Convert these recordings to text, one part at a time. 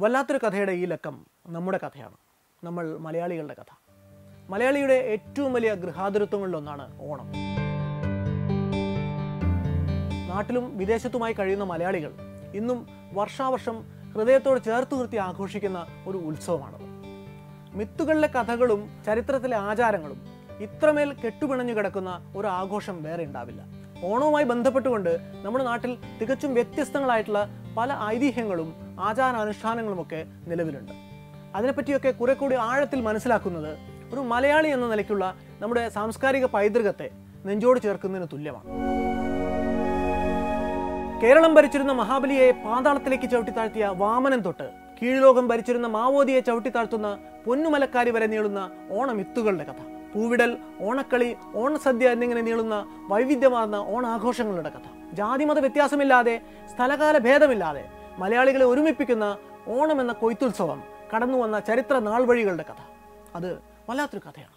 വല്ലാത്തൊരു കഥയുടെ ഈ ലക്കം നമ്മുടെ കഥയാണ് നമ്മൾ മലയാളികളുടെ കഥ മലയാളിയുടെ ഏറ്റവും വലിയ ഗൃഹാതുരത്വങ്ങളിലൊന്നാണ് ഓണം നാട്ടിലും വിദേശത്തുമായി കഴിയുന്ന മലയാളികൾ ഇന്നും വർഷാവർഷം ഹൃദയത്തോട് ചേർത്ത് നിർത്തി ആഘോഷിക്കുന്ന ഒരു ഉത്സവമാണത് മിത്തുകളിലെ കഥകളും ചരിത്രത്തിലെ ആചാരങ്ങളും ഇത്രമേൽ കെട്ടുപിണഞ്ഞു കിടക്കുന്ന ഒരു ആഘോഷം വേറെ ഉണ്ടാവില്ല ഓണവുമായി ബന്ധപ്പെട്ടുകൊണ്ട് നമ്മുടെ നാട്ടിൽ തികച്ചും വ്യത്യസ്തങ്ങളായിട്ടുള്ള പല ഐതിഹ്യങ്ങളും ആചാരാനുഷ്ഠാനങ്ങളുമൊക്കെ നിലവിലുണ്ട് അതിനെപ്പറ്റിയൊക്കെ കുറെ കൂടി ആഴത്തിൽ മനസ്സിലാക്കുന്നത് ഒരു മലയാളി എന്ന നിലയ്ക്കുള്ള നമ്മുടെ സാംസ്കാരിക പൈതൃകത്തെ നെഞ്ചോട് ചേർക്കുന്നതിന് തുല്യമാണ് കേരളം ഭരിച്ചിരുന്ന മഹാബലിയെ പാതാളത്തിലേക്ക് ചവിട്ടിത്താഴ്ത്തിയ വാമനൻ തൊട്ട് കീഴ്ലോകം ഭരിച്ചിരുന്ന മാവോദിയെ ചവിട്ടിത്താഴ്ത്തുന്ന പൊന്നുമലക്കാരി വരെ നീളുന്ന ഓണമിത്തുകളുടെ കഥ പൂവിടൽ ഓണക്കളി ഓണസദ്യ എന്നിങ്ങനെ നീളുന്ന വൈവിധ്യമാർന്ന ഓണാഘോഷങ്ങളുടെ കഥ ജാതിമത വ്യത്യാസമില്ലാതെ സ്ഥലകാല ഭേദമില്ലാതെ മലയാളികളെ ഒരുമിപ്പിക്കുന്ന ഓണം എന്ന കൊയ്ത്തുത്സവം കടന്നു വന്ന ചരിത്ര നാൾവഴികളുടെ കഥ അത് വല്ലാത്തൊരു കഥയാണ്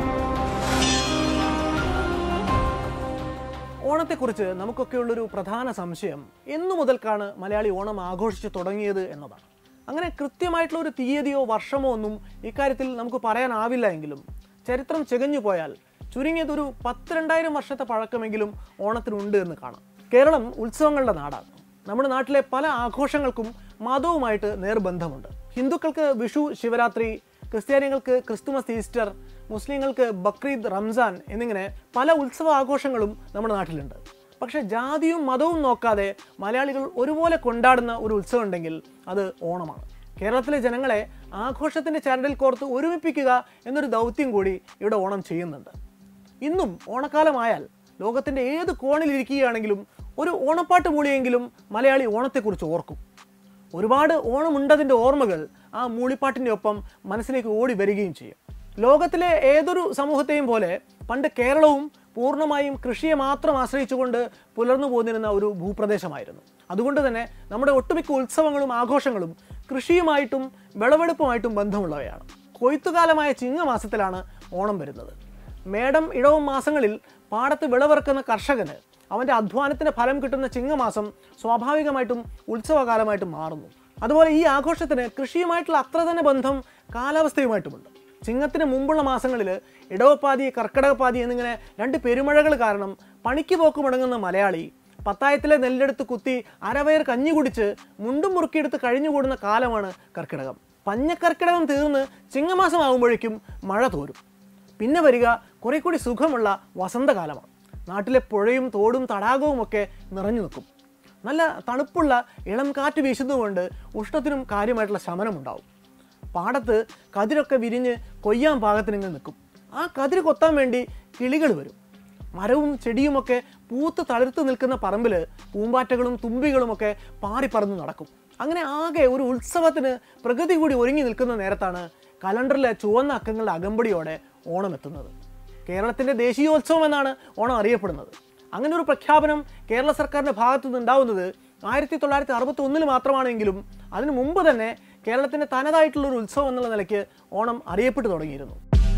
ഓണത്തെക്കുറിച്ച് നമുക്കൊക്കെയുള്ളൊരു പ്രധാന സംശയം എന്നു മുതൽക്കാണ് മലയാളി ഓണം ആഘോഷിച്ചു തുടങ്ങിയത് എന്നതാണ് അങ്ങനെ കൃത്യമായിട്ടുള്ള ഒരു തീയതിയോ വർഷമോ ഒന്നും ഇക്കാര്യത്തിൽ നമുക്ക് പറയാനാവില്ല എങ്കിലും ചരിത്രം ചെകഞ്ഞു പോയാൽ ചുരുങ്ങിയത് ഒരു പത്ത് രണ്ടായിരം വർഷത്തെ പഴക്കമെങ്കിലും ഓണത്തിനുണ്ട് എന്ന് കാണാം കേരളം ഉത്സവങ്ങളുടെ നാടാണ് നമ്മുടെ നാട്ടിലെ പല ആഘോഷങ്ങൾക്കും മതവുമായിട്ട് നേർബന്ധമുണ്ട് ഹിന്ദുക്കൾക്ക് വിഷു ശിവരാത്രി ക്രിസ്ത്യാനികൾക്ക് ക്രിസ്തുമസ് ഈസ്റ്റർ മുസ്ലിങ്ങൾക്ക് ബക്രീദ് റംസാൻ എന്നിങ്ങനെ പല ഉത്സവ ആഘോഷങ്ങളും നമ്മുടെ നാട്ടിലുണ്ട് പക്ഷേ ജാതിയും മതവും നോക്കാതെ മലയാളികൾ ഒരുപോലെ കൊണ്ടാടുന്ന ഒരു ഉത്സവം ഉണ്ടെങ്കിൽ അത് ഓണമാണ് കേരളത്തിലെ ജനങ്ങളെ ആഘോഷത്തിൻ്റെ ചരടിൽ കോർത്ത് ഒരുമിപ്പിക്കുക എന്നൊരു ദൗത്യം കൂടി ഇവിടെ ഓണം ചെയ്യുന്നുണ്ട് ഇന്നും ഓണക്കാലമായാൽ ലോകത്തിൻ്റെ ഏത് കോണിലിരിക്കുകയാണെങ്കിലും ഒരു ഓണപ്പാട്ട് മൂളിയെങ്കിലും മലയാളി ഓണത്തെക്കുറിച്ച് ഓർക്കും ഒരുപാട് ഓണമുണ്ടതിൻ്റെ ഓർമ്മകൾ ആ മൂളിപ്പാട്ടിൻ്റെ ഒപ്പം മനസ്സിലേക്ക് ഓടി വരികയും ചെയ്യും ലോകത്തിലെ ഏതൊരു സമൂഹത്തെയും പോലെ പണ്ട് കേരളവും പൂർണ്ണമായും കൃഷിയെ മാത്രം ആശ്രയിച്ചുകൊണ്ട് പുലർന്നു പോന്നിരുന്ന ഒരു ഭൂപ്രദേശമായിരുന്നു അതുകൊണ്ട് തന്നെ നമ്മുടെ ഒട്ടുമിക്ക ഉത്സവങ്ങളും ആഘോഷങ്ങളും കൃഷിയുമായിട്ടും വിളവെടുപ്പുമായിട്ടും ബന്ധമുള്ളവയാണ് കൊയ്ത്തുകാലമായ ചിങ്ങമാസത്തിലാണ് ഓണം വരുന്നത് മേടം ഇടവും മാസങ്ങളിൽ പാടത്ത് വിളവിറക്കുന്ന കർഷകന് അവൻ്റെ അധ്വാനത്തിന് ഫലം കിട്ടുന്ന ചിങ്ങമാസം സ്വാഭാവികമായിട്ടും ഉത്സവകാലമായിട്ട് മാറുന്നു അതുപോലെ ഈ ആഘോഷത്തിന് കൃഷിയുമായിട്ടുള്ള അത്ര തന്നെ ബന്ധം കാലാവസ്ഥയുമായിട്ടുമുണ്ട് ചിങ്ങത്തിന് മുമ്പുള്ള മാസങ്ങളിൽ ഇടവപ്പാതി കർക്കിടകപ്പാതി എന്നിങ്ങനെ രണ്ട് പെരുമഴകൾ കാരണം പണിക്ക് പോക്ക് മുടങ്ങുന്ന മലയാളി പത്തായത്തിലെ നെല്ലെടുത്ത് കുത്തി അരവയർ കഞ്ഞി കുടിച്ച് മുണ്ടും മുറുക്കിയെടുത്ത് കഴിഞ്ഞുകൂടുന്ന കാലമാണ് കർക്കിടകം പഞ്ഞക്കർക്കിടകം തീർന്ന് ചിങ്ങമാസം ആകുമ്പോഴേക്കും മഴ തോരും പിന്നെ വരിക കുറെ കൂടി സുഖമുള്ള വസന്തകാലമാണ് നാട്ടിലെ പുഴയും തോടും തടാകവും ഒക്കെ നിറഞ്ഞു നിൽക്കും നല്ല തണുപ്പുള്ള ഇളം കാറ്റ് വീശുന്നതുകൊണ്ട് ഉഷ്ണത്തിനും കാര്യമായിട്ടുള്ള ശമനമുണ്ടാവും പാടത്ത് കതിരൊക്കെ വിരിഞ്ഞ് കൊയ്യാൻ പാകത്തിനിങ്ങനെ നിൽക്കും ആ കതിര് കൊത്താൻ വേണ്ടി കിളികൾ വരും മരവും ചെടിയുമൊക്കെ പൂത്ത് തളിർത്ത് നിൽക്കുന്ന പറമ്പിൽ പൂമ്പാറ്റകളും തുമ്പികളുമൊക്കെ പാറിപ്പറന്ന് നടക്കും അങ്ങനെ ആകെ ഒരു ഉത്സവത്തിന് പ്രകൃതി കൂടി ഒരുങ്ങി നിൽക്കുന്ന നേരത്താണ് കലണ്ടറിലെ ചുവന്ന അക്കങ്ങളുടെ അകമ്പടിയോടെ ഓണം എത്തുന്നത് കേരളത്തിൻ്റെ ദേശീയോത്സവം എന്നാണ് ഓണം അറിയപ്പെടുന്നത് അങ്ങനെ ഒരു പ്രഖ്യാപനം കേരള സർക്കാരിൻ്റെ ഭാഗത്തു നിന്നുണ്ടാവുന്നത് ആയിരത്തി തൊള്ളായിരത്തി അറുപത്തി ഒന്നിൽ മാത്രമാണെങ്കിലും അതിനു മുമ്പ് തന്നെ കേരളത്തിൻ്റെ തനതായിട്ടുള്ള ഒരു ഉത്സവം എന്നുള്ള നിലയ്ക്ക് ഓണം അറിയപ്പെട്ടു തുടങ്ങിയിരുന്നു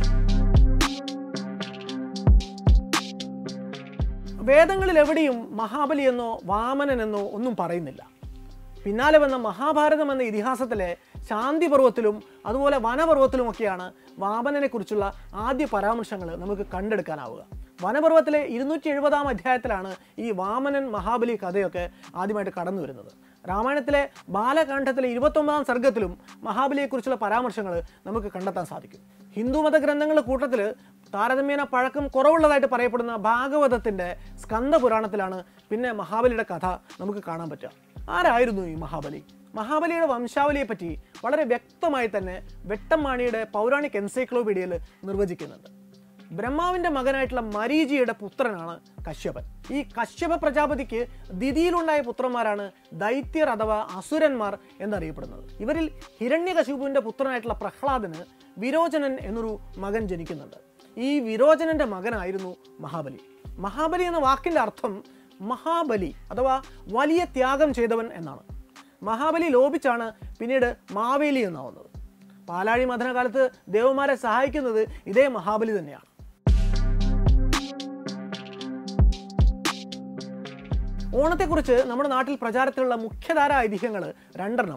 വേദങ്ങളിൽ എവിടെയും മഹാബലി എന്നോ വാമനൻ എന്നോ ഒന്നും പറയുന്നില്ല പിന്നാലെ വന്ന മഹാഭാരതം എന്ന ഇതിഹാസത്തിലെ ശാന്തിപർവത്തിലും അതുപോലെ വനപർവത്തിലുമൊക്കെയാണ് വാമനനെ കുറിച്ചുള്ള ആദ്യ പരാമർശങ്ങൾ നമുക്ക് കണ്ടെടുക്കാനാവുക വനപർവത്തിലെ ഇരുന്നൂറ്റി എഴുപതാം അധ്യായത്തിലാണ് ഈ വാമനൻ മഹാബലി കഥയൊക്കെ ആദ്യമായിട്ട് കടന്നു വരുന്നത് രാമായണത്തിലെ ബാലകാണ്ഡത്തിലെ ഇരുപത്തൊമ്പതാം സർഗത്തിലും മഹാബലിയെക്കുറിച്ചുള്ള പരാമർശങ്ങൾ നമുക്ക് കണ്ടെത്താൻ സാധിക്കും ഹിന്ദുമത ഗ്രന്ഥങ്ങളുടെ കൂട്ടത്തിൽ താരതമ്യേന പഴക്കം കുറവുള്ളതായിട്ട് പറയപ്പെടുന്ന ഭാഗവതത്തിൻ്റെ സ്കന്ദപുരാണത്തിലാണ് പിന്നെ മഹാബലിയുടെ കഥ നമുക്ക് കാണാൻ പറ്റുക ആരായിരുന്നു ഈ മഹാബലി മഹാബലിയുടെ വംശാവലിയെ പറ്റി വളരെ വ്യക്തമായി തന്നെ വെട്ടമ്മാണിയുടെ പൗരാണിക് എൻസൈക്ലോപീഡിയയിൽ നിർവചിക്കുന്നുണ്ട് ബ്രഹ്മാവിന്റെ മകനായിട്ടുള്ള മരീചിയുടെ പുത്രനാണ് കശ്യപൻ ഈ കശ്യപ പ്രജാപതിക്ക് ദിതിയിലുണ്ടായ പുത്രന്മാരാണ് ദൈത്യർ അഥവാ അസുരന്മാർ എന്നറിയപ്പെടുന്നത് ഇവരിൽ ഹിരണ്യകശിപുവിന്റെ പുത്രനായിട്ടുള്ള പ്രഹ്ലാദന് വിരോചനൻ എന്നൊരു മകൻ ജനിക്കുന്നുണ്ട് ഈ വിരോചനന്റെ മകനായിരുന്നു മഹാബലി മഹാബലി എന്ന വാക്കിന്റെ അർത്ഥം മഹാബലി അഥവാ വലിയ ത്യാഗം ചെയ്തവൻ എന്നാണ് മഹാബലി ലോപിച്ചാണ് പിന്നീട് മാവേലി എന്നാവുന്നത് പാലാഴി മഥനകാലത്ത് ദേവന്മാരെ സഹായിക്കുന്നത് ഇതേ മഹാബലി തന്നെയാണ് ഓണത്തെക്കുറിച്ച് നമ്മുടെ നാട്ടിൽ പ്രചാരത്തിലുള്ള മുഖ്യധാര ഐതിഹ്യങ്ങൾ രണ്ടെണ്ണമാണ്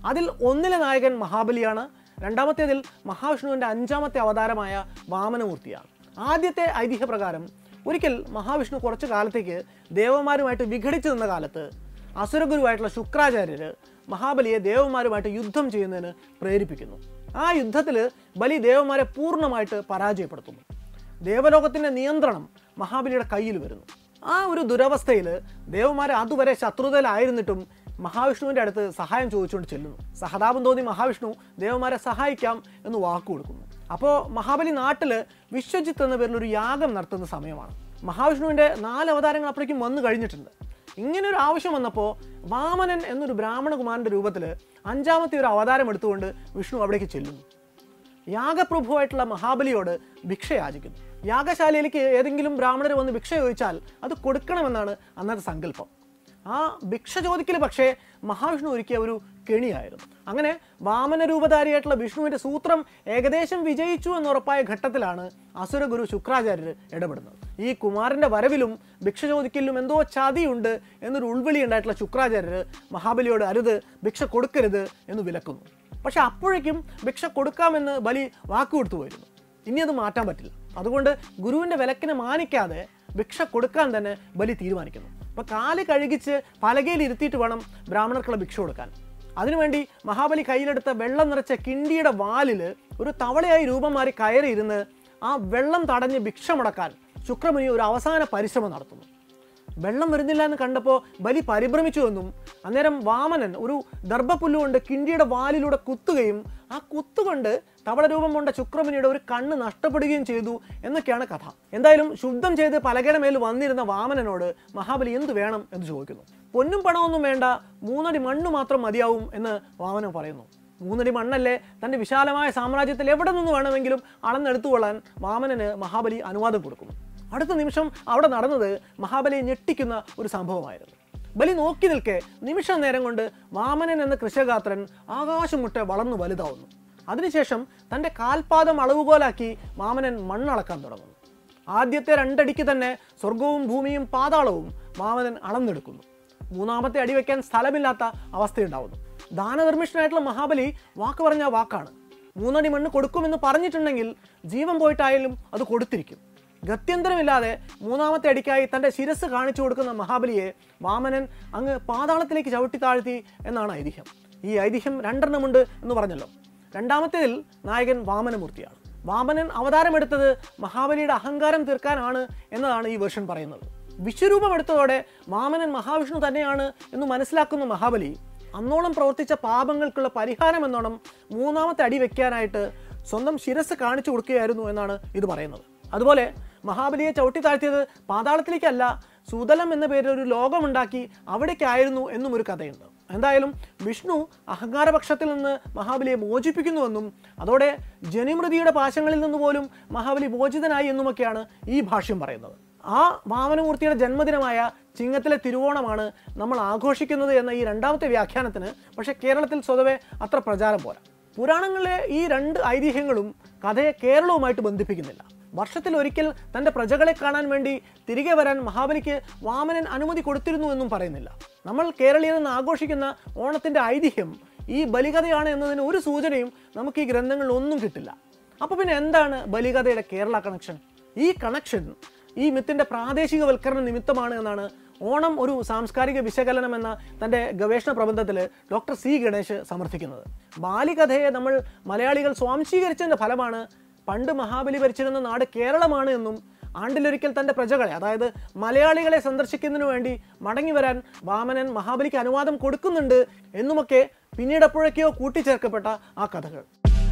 അതിൽ ഒന്നിലെ നായകൻ മഹാബലിയാണ് രണ്ടാമത്തേതിൽ മഹാവിഷ്ണുവിൻ്റെ അഞ്ചാമത്തെ അവതാരമായ വാമനമൂർത്തിയാണ് ആദ്യത്തെ ഐതിഹ്യപ്രകാരം ഒരിക്കൽ മഹാവിഷ്ണു കുറച്ചു കാലത്തേക്ക് ദേവന്മാരുമായിട്ട് വിഘടിച്ചു നിന്ന കാലത്ത് അസുരഗുരുവായിട്ടുള്ള ശുക്രാചാര്യർ മഹാബലിയെ ദേവന്മാരുമായിട്ട് യുദ്ധം ചെയ്യുന്നതിന് പ്രേരിപ്പിക്കുന്നു ആ യുദ്ധത്തിൽ ബലി ദേവന്മാരെ പൂർണ്ണമായിട്ട് പരാജയപ്പെടുത്തുന്നു ദേവലോകത്തിൻ്റെ നിയന്ത്രണം മഹാബലിയുടെ കയ്യിൽ വരുന്നു ആ ഒരു ദുരവസ്ഥയിൽ ദേവന്മാരെ അതുവരെ ശത്രുതയിലായിരുന്നിട്ടും മഹാവിഷ്ണുവിൻ്റെ അടുത്ത് സഹായം ചോദിച്ചുകൊണ്ട് ചെല്ലുന്നു സഹതാപം തോന്നി മഹാവിഷ്ണു ദേവന്മാരെ സഹായിക്കാം എന്ന് വാക്കു കൊടുക്കുന്നു അപ്പോൾ മഹാബലി നാട്ടിൽ വിശ്വജിത്ത് എന്ന പേരിൽ ഒരു യാഗം നടത്തുന്ന സമയമാണ് മഹാവിഷ്ണുവിൻ്റെ നാല് അവതാരങ്ങൾ അപ്പോഴേക്കും വന്നു കഴിഞ്ഞിട്ടുണ്ട് ഇങ്ങനെ ഒരു ആവശ്യം വന്നപ്പോൾ വാമനൻ എന്നൊരു ബ്രാഹ്മണകുമാരൻ്റെ രൂപത്തിൽ അഞ്ചാമത്തെ ഒരു അവതാരം എടുത്തുകൊണ്ട് വിഷ്ണു അവിടേക്ക് ചെല്ലുന്നു യാഗപ്രഭുവായിട്ടുള്ള മഹാബലിയോട് ഭിക്ഷ യാചിക്കുന്നു യാഗശാലയിലേക്ക് ഏതെങ്കിലും ബ്രാഹ്മണർ വന്ന് ഭിക്ഷ ചോദിച്ചാൽ അത് കൊടുക്കണമെന്നാണ് അന്നത്തെ സങ്കല്പം ആ ഭിക്ഷ ചോദിക്കൽ പക്ഷേ മഹാവിഷ്ണു ഒരുക്കിയ ഒരു കെണിയായിരുന്നു അങ്ങനെ വാമന രൂപധാരിയായിട്ടുള്ള വിഷ്ണുവിൻ്റെ സൂത്രം ഏകദേശം വിജയിച്ചു എന്നുറപ്പായ ഘട്ടത്തിലാണ് അസുരഗുരു ശുക്രാചാര്യർ ഇടപെടുന്നത് ഈ കുമാരൻ്റെ വരവിലും ഭിക്ഷ ചോദിക്കലിലും എന്തോ ചതിയുണ്ട് എന്നൊരു ഉൾവിളി ഉണ്ടായിട്ടുള്ള ശുക്രാചാര്യർ മഹാബലിയോട് അരുത് ഭിക്ഷ കൊടുക്കരുത് എന്ന് വിലക്കുന്നു പക്ഷെ അപ്പോഴേക്കും ഭിക്ഷ കൊടുക്കാമെന്ന് ബലി വാക്കുകൊടുത്തു പോയിരുന്നു ഇനി അത് മാറ്റാൻ പറ്റില്ല അതുകൊണ്ട് ഗുരുവിൻ്റെ വിലക്കിനെ മാനിക്കാതെ ഭിക്ഷ കൊടുക്കാൻ തന്നെ ബലി തീരുമാനിക്കുന്നു അപ്പോൾ കാല് കഴുകിച്ച് പലകയിൽ ഇരുത്തിയിട്ട് വേണം ബ്രാഹ്മണർക്കുള്ള ഭിക്ഷ കൊടുക്കാൻ അതിനുവേണ്ടി മഹാബലി കയ്യിലെടുത്ത വെള്ളം നിറച്ച കിണ്ടിയുടെ വാലിൽ ഒരു തവളയായി രൂപം മാറി കയറിയിരുന്ന് ആ വെള്ളം തടഞ്ഞ് ഭിക്ഷ മുടക്കാൻ ശുക്രമുനി ഒരു അവസാന പരിശ്രമം നടത്തുന്നു വെള്ളം വരുന്നില്ല എന്ന് കണ്ടപ്പോൾ ബലി പരിഭ്രമിച്ചു എന്നും അന്നേരം വാമനൻ ഒരു ദർഭപ്പുല്ല് കൊണ്ട് കിണ്ടിയുടെ വാലിലൂടെ കുത്തുകയും ആ കുത്തുകൊണ്ട് തവള രൂപം കൊണ്ട ശുക്രമുനിയുടെ ഒരു കണ്ണ് നഷ്ടപ്പെടുകയും ചെയ്തു എന്നൊക്കെയാണ് കഥ എന്തായാലും ശുദ്ധം ചെയ്ത് പലകയുടെ മേൽ വന്നിരുന്ന വാമനനോട് മഹാബലി എന്ത് വേണം എന്ന് ചോദിക്കുന്നു പൊന്നും പണമൊന്നും വേണ്ട മൂന്നടി മണ്ണ് മാത്രം മതിയാവും എന്ന് വാമനൻ പറയുന്നു മൂന്നടി മണ്ണല്ലേ തൻ്റെ വിശാലമായ സാമ്രാജ്യത്തിൽ എവിടെ നിന്ന് വേണമെങ്കിലും അളന്നെടുത്തുകൊള്ളാൻ വാമനന് മഹാബലി അനുവാദം കൊടുക്കുന്നു അടുത്ത നിമിഷം അവിടെ നടന്നത് മഹാബലിയെ ഞെട്ടിക്കുന്ന ഒരു സംഭവമായിരുന്നു ബലി നോക്കി നിൽക്കെ നിമിഷ നേരം കൊണ്ട് വാമനൻ എന്ന കൃഷഗാത്രൻ ആകാശം മുട്ടെ വളർന്നു വലുതാവുന്നു അതിനുശേഷം തൻ്റെ കാൽപാദം അളവുകോലാക്കി വാമനൻ മണ്ണളക്കാൻ തുടങ്ങുന്നു ആദ്യത്തെ രണ്ടടിക്ക് തന്നെ സ്വർഗവും ഭൂമിയും പാതാളവും വാമനൻ അളന്നെടുക്കുന്നു മൂന്നാമത്തെ അടി വയ്ക്കാൻ സ്ഥലമില്ലാത്ത അവസ്ഥയുണ്ടാവുന്നു ദാനധർമ്മിഷ്ഠനായിട്ടുള്ള മഹാബലി വാക്ക് പറഞ്ഞ വാക്കാണ് മൂന്നടി മണ്ണ് കൊടുക്കുമെന്ന് പറഞ്ഞിട്ടുണ്ടെങ്കിൽ ജീവൻ പോയിട്ടായാലും അത് കൊടുത്തിരിക്കും ഗത്യന്തരമില്ലാതെ മൂന്നാമത്തെ അടിക്കായി തൻ്റെ ശിരസ് കാണിച്ചു കൊടുക്കുന്ന മഹാബലിയെ വാമനൻ അങ്ങ് പാതാളത്തിലേക്ക് ചവിട്ടി താഴ്ത്തി എന്നാണ് ഐതിഹ്യം ഈ ഐതിഹ്യം രണ്ടെണ്ണമുണ്ട് എന്ന് പറഞ്ഞല്ലോ രണ്ടാമത്തേതിൽ നായകൻ വാമനമൂർത്തിയാണ് വാമനൻ അവതാരമെടുത്തത് മഹാബലിയുടെ അഹങ്കാരം തീർക്കാനാണ് എന്നതാണ് ഈ വേർഷൻ പറയുന്നത് വിശ്വരൂപം എടുത്തതോടെ വാമനൻ മഹാവിഷ്ണു തന്നെയാണ് എന്ന് മനസ്സിലാക്കുന്ന മഹാബലി അന്നോളം പ്രവർത്തിച്ച പാപങ്ങൾക്കുള്ള പരിഹാരം എന്നോണം മൂന്നാമത്തെ അടി വെക്കാനായിട്ട് സ്വന്തം ശിരസ് കാണിച്ചു കൊടുക്കുകയായിരുന്നു എന്നാണ് ഇത് പറയുന്നത് അതുപോലെ മഹാബലിയെ ചവിട്ടി താഴ്ത്തിയത് പാതാളത്തിലേക്കല്ല സുതലം എന്ന പേരിൽ ഒരു ലോകമുണ്ടാക്കി അവിടേക്കായിരുന്നു എന്നും ഒരു കഥയുണ്ട് എന്തായാലും വിഷ്ണു അഹങ്കാരപക്ഷത്തിൽ നിന്ന് മഹാബലിയെ മോചിപ്പിക്കുന്നുവെന്നും അതോടെ ജനിമൃതിയുടെ പാശങ്ങളിൽ നിന്ന് പോലും മഹാബലി മോചിതനായി എന്നുമൊക്കെയാണ് ഈ ഭാഷ്യം പറയുന്നത് ആ വാമനമൂർത്തിയുടെ ജന്മദിനമായ ചിങ്ങത്തിലെ തിരുവോണമാണ് നമ്മൾ ആഘോഷിക്കുന്നത് എന്ന ഈ രണ്ടാമത്തെ വ്യാഖ്യാനത്തിന് പക്ഷേ കേരളത്തിൽ സ്വതവേ അത്ര പ്രചാരം പോരാ പുരാണങ്ങളിലെ ഈ രണ്ട് ഐതിഹ്യങ്ങളും കഥയെ കേരളവുമായിട്ട് ബന്ധിപ്പിക്കുന്നില്ല വർഷത്തിൽ ഒരിക്കൽ തൻ്റെ പ്രജകളെ കാണാൻ വേണ്ടി തിരികെ വരാൻ മഹാബലിക്ക് വാമനൻ അനുമതി കൊടുത്തിരുന്നു എന്നും പറയുന്നിൽ നമ്മൾ കേരളീയർ നിന്ന് ആഘോഷിക്കുന്ന ഓണത്തിൻ്റെ ഐതിഹ്യം ഈ ബലികഥയാണ് എന്നതിന് ഒരു സൂചനയും നമുക്ക് ഈ ഗ്രന്ഥങ്ങളിൽ ഒന്നും കിട്ടില്ല അപ്പോൾ പിന്നെ എന്താണ് ബലികഥയുടെ കേരള കണക്ഷൻ ഈ കണക്ഷൻ ഈ മിത്തിൻ്റെ പ്രാദേശികവൽക്കരണ നിമിത്തമാണ് എന്നാണ് ഓണം ഒരു സാംസ്കാരിക വിശകലനം എന്ന തൻ്റെ ഗവേഷണ പ്രബന്ധത്തിൽ ഡോക്ടർ സി ഗണേഷ് സമർത്ഥിക്കുന്നത് ബാലികഥയെ നമ്മൾ മലയാളികൾ സ്വാംശീകരിച്ചതിൻ്റെ ഫലമാണ് പണ്ട് മഹാബലി ഭരിച്ചിരുന്ന നാട് കേരളമാണ് എന്നും ആണ്ടിലൊരിക്കൽ തൻ്റെ പ്രജകളെ അതായത് മലയാളികളെ സന്ദർശിക്കുന്നതിനു വേണ്ടി മടങ്ങി വരാൻ വാമനൻ മഹാബലിക്ക് അനുവാദം കൊടുക്കുന്നുണ്ട് എന്നുമൊക്കെ പിന്നീട് എപ്പോഴൊക്കെയോ കൂട്ടിച്ചേർക്കപ്പെട്ട ആ കഥകൾ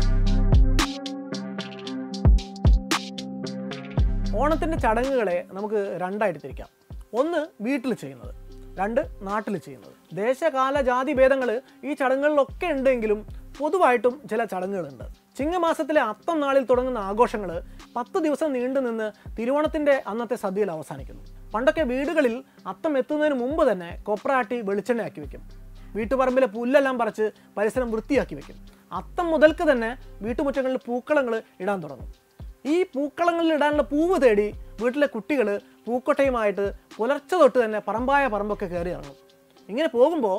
ഓണത്തിൻ്റെ ചടങ്ങുകളെ നമുക്ക് രണ്ടായിട്ട് തിരിക്കാം ഒന്ന് വീട്ടിൽ ചെയ്യുന്നത് രണ്ട് നാട്ടിൽ ചെയ്യുന്നത് ദേശകാല ജാതി ഭേദങ്ങൾ ഈ ചടങ്ങുകളിലൊക്കെ ഉണ്ടെങ്കിലും പൊതുവായിട്ടും ചില ചടങ്ങുകളുണ്ട് ചിങ്ങമാസത്തിലെ അത്തം നാളിൽ തുടങ്ങുന്ന ആഘോഷങ്ങൾ പത്ത് ദിവസം നീണ്ടു നിന്ന് തിരുവോണത്തിൻ്റെ അന്നത്തെ സദ്യയിൽ അവസാനിക്കുന്നു പണ്ടൊക്കെ വീടുകളിൽ അത്തം എത്തുന്നതിന് മുമ്പ് തന്നെ കൊപ്രാട്ടി വെളിച്ചെണ്ണയാക്കി വെക്കും വീട്ടുപറമ്പിലെ പുല്ലെല്ലാം പറിച്ച് പരിസരം വൃത്തിയാക്കി വെക്കും അത്തം മുതൽക്ക് തന്നെ വീട്ടുമുറ്റങ്ങളിൽ പൂക്കളങ്ങൾ ഇടാൻ തുടങ്ങും ഈ പൂക്കളങ്ങളിൽ ഇടാനുള്ള പൂവ് തേടി വീട്ടിലെ കുട്ടികൾ പൂക്കൊട്ടയുമായിട്ട് പുലർച്ചെ തൊട്ട് തന്നെ പറമ്പായ പറമ്പൊക്കെ കയറി ഇറങ്ങും ഇങ്ങനെ പോകുമ്പോൾ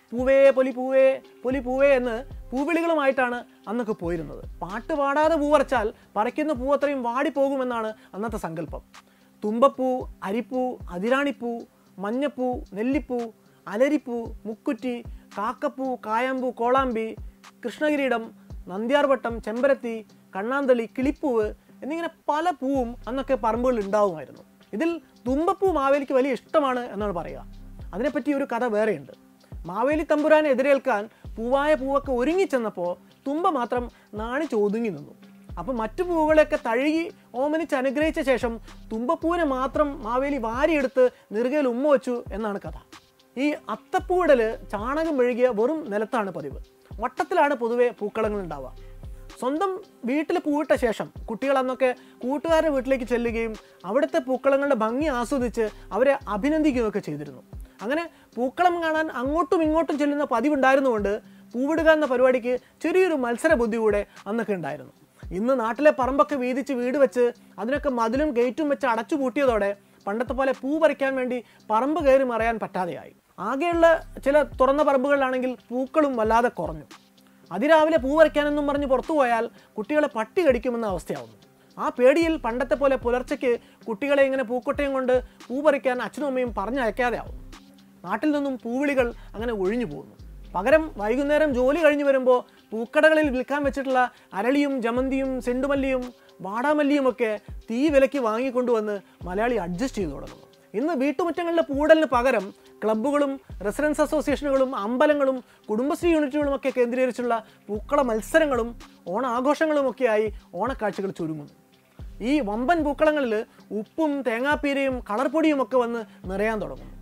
പൂവേ പൊലി പൂവേ പൊലി പൂവേ എന്ന് പൂവിളികളുമായിട്ടാണ് അന്നൊക്കെ പോയിരുന്നത് പാട്ട് പാടാതെ പൂവറച്ചാൽ പറിക്കുന്ന പൂ അത്രയും വാടിപ്പോകുമെന്നാണ് അന്നത്തെ സങ്കല്പം തുമ്പപ്പൂ അരിപ്പൂ അതിരാണിപ്പൂ മഞ്ഞപ്പൂ നെല്ലിപ്പൂ അലരിപ്പൂ മുക്കുറ്റി കാക്കപ്പൂ കായമ്പൂ കോളാമ്പി കൃഷ്ണകിരീടം നന്ദ്യാർവട്ടം ചെമ്പരത്തി കണ്ണാന്തളി കിളിപ്പൂവ് എന്നിങ്ങനെ പല പൂവും അന്നൊക്കെ പറമ്പുകളിൽ ഉണ്ടാവുമായിരുന്നു ഇതിൽ തുമ്പപ്പൂ മാവേലിക്ക് വലിയ ഇഷ്ടമാണ് എന്നാണ് പറയുക അതിനെപ്പറ്റി ഒരു കഥ വേറെയുണ്ട് മാവേലി തമ്പുരാനെ എതിരേൽക്കാൻ പൂവായ പൂവൊക്കെ ഒരുങ്ങിച്ചെന്നപ്പോൾ തുമ്പ മാത്രം നാണിച്ച് ഒതുങ്ങി നിന്നു അപ്പോൾ മറ്റു പൂവുകളെയൊക്കെ തഴുകി ഓമനിച്ച് അനുഗ്രഹിച്ച ശേഷം തുമ്പപ്പൂവിനെ മാത്രം മാവേലി വാരിയെടുത്ത് നെറുകയിൽ ഉമ്മ വെച്ചു എന്നാണ് കഥ ഈ അത്തപ്പൂവിടൽ ചാണകം മെഴുകിയ വെറും നിലത്താണ് പതിവ് വട്ടത്തിലാണ് പൊതുവെ പൂക്കളങ്ങൾ ഉണ്ടാവുക സ്വന്തം വീട്ടിൽ പൂവിട്ട ശേഷം കുട്ടികൾ അന്നൊക്കെ കൂട്ടുകാരുടെ വീട്ടിലേക്ക് ചെല്ലുകയും അവിടുത്തെ പൂക്കളങ്ങളുടെ ഭംഗി ആസ്വദിച്ച് അവരെ അഭിനന്ദിക്കുകയൊക്കെ ചെയ്തിരുന്നു അങ്ങനെ പൂക്കളം കാണാൻ അങ്ങോട്ടും ഇങ്ങോട്ടും ചെല്ലുന്ന പതിവുണ്ടായിരുന്നുകൊണ്ട് പൂവിടുക എന്ന പരിപാടിക്ക് ചെറിയൊരു മത്സര ബുദ്ധി കൂടെ അന്നൊക്കെ ഉണ്ടായിരുന്നു ഇന്ന് നാട്ടിലെ പറമ്പൊക്കെ വീതിച്ച് വീട് വെച്ച് അതിനൊക്കെ മതിലും ഗേറ്റും വെച്ച് അടച്ചു പൂട്ടിയതോടെ പണ്ടത്തെ പോലെ പൂ പറിക്കാൻ വേണ്ടി പറമ്പ് കയറി മറയാൻ പറ്റാതെയായി ആകെയുള്ള ചില തുറന്ന പറമ്പുകളിലാണെങ്കിൽ പൂക്കളും വല്ലാതെ കുറഞ്ഞു അതിരാവിലെ പൂ പറിക്കാനെന്നും പറഞ്ഞ് പുറത്തു പോയാൽ കുട്ടികളെ പട്ടി കടിക്കുമെന്ന അവസ്ഥയാവുന്നു ആ പേടിയിൽ പണ്ടത്തെ പോലെ പുലർച്ചയ്ക്ക് കുട്ടികളെ ഇങ്ങനെ പൂക്കൊട്ടയും കൊണ്ട് പൂ പറിക്കാൻ അച്ഛനും അമ്മയും പറഞ്ഞയക്കാതെ ആവുന്നു നാട്ടിൽ നിന്നും പൂവിളികൾ അങ്ങനെ ഒഴിഞ്ഞു പോകുന്നു പകരം വൈകുന്നേരം ജോലി കഴിഞ്ഞ് വരുമ്പോൾ പൂക്കടകളിൽ വിൽക്കാൻ വെച്ചിട്ടുള്ള അരളിയും ജമന്തിയും സെണ്ടുമല്ലിയും വാടാമല്ലിയും ഒക്കെ തീ വിലയ്ക്ക് വാങ്ങിക്കൊണ്ടുവന്ന് മലയാളി അഡ്ജസ്റ്റ് ചെയ്തു തുടങ്ങുന്നു ഇന്ന് വീട്ടുമുറ്റങ്ങളിലെ പൂടലിന് പകരം ക്ലബ്ബുകളും റെസിഡൻസ് അസോസിയേഷനുകളും അമ്പലങ്ങളും കുടുംബശ്രീ യൂണിറ്റുകളും ഒക്കെ കേന്ദ്രീകരിച്ചുള്ള പൂക്കള മത്സരങ്ങളും ഓണാഘോഷങ്ങളുമൊക്കെയായി ഓണക്കാഴ്ചകൾ ചുരുങ്ങുന്നു ഈ വമ്പൻ പൂക്കളങ്ങളിൽ ഉപ്പും തേങ്ങാപ്പീരയും കളർ പൊടിയും ഒക്കെ വന്ന് നിറയാൻ തുടങ്ങുന്നു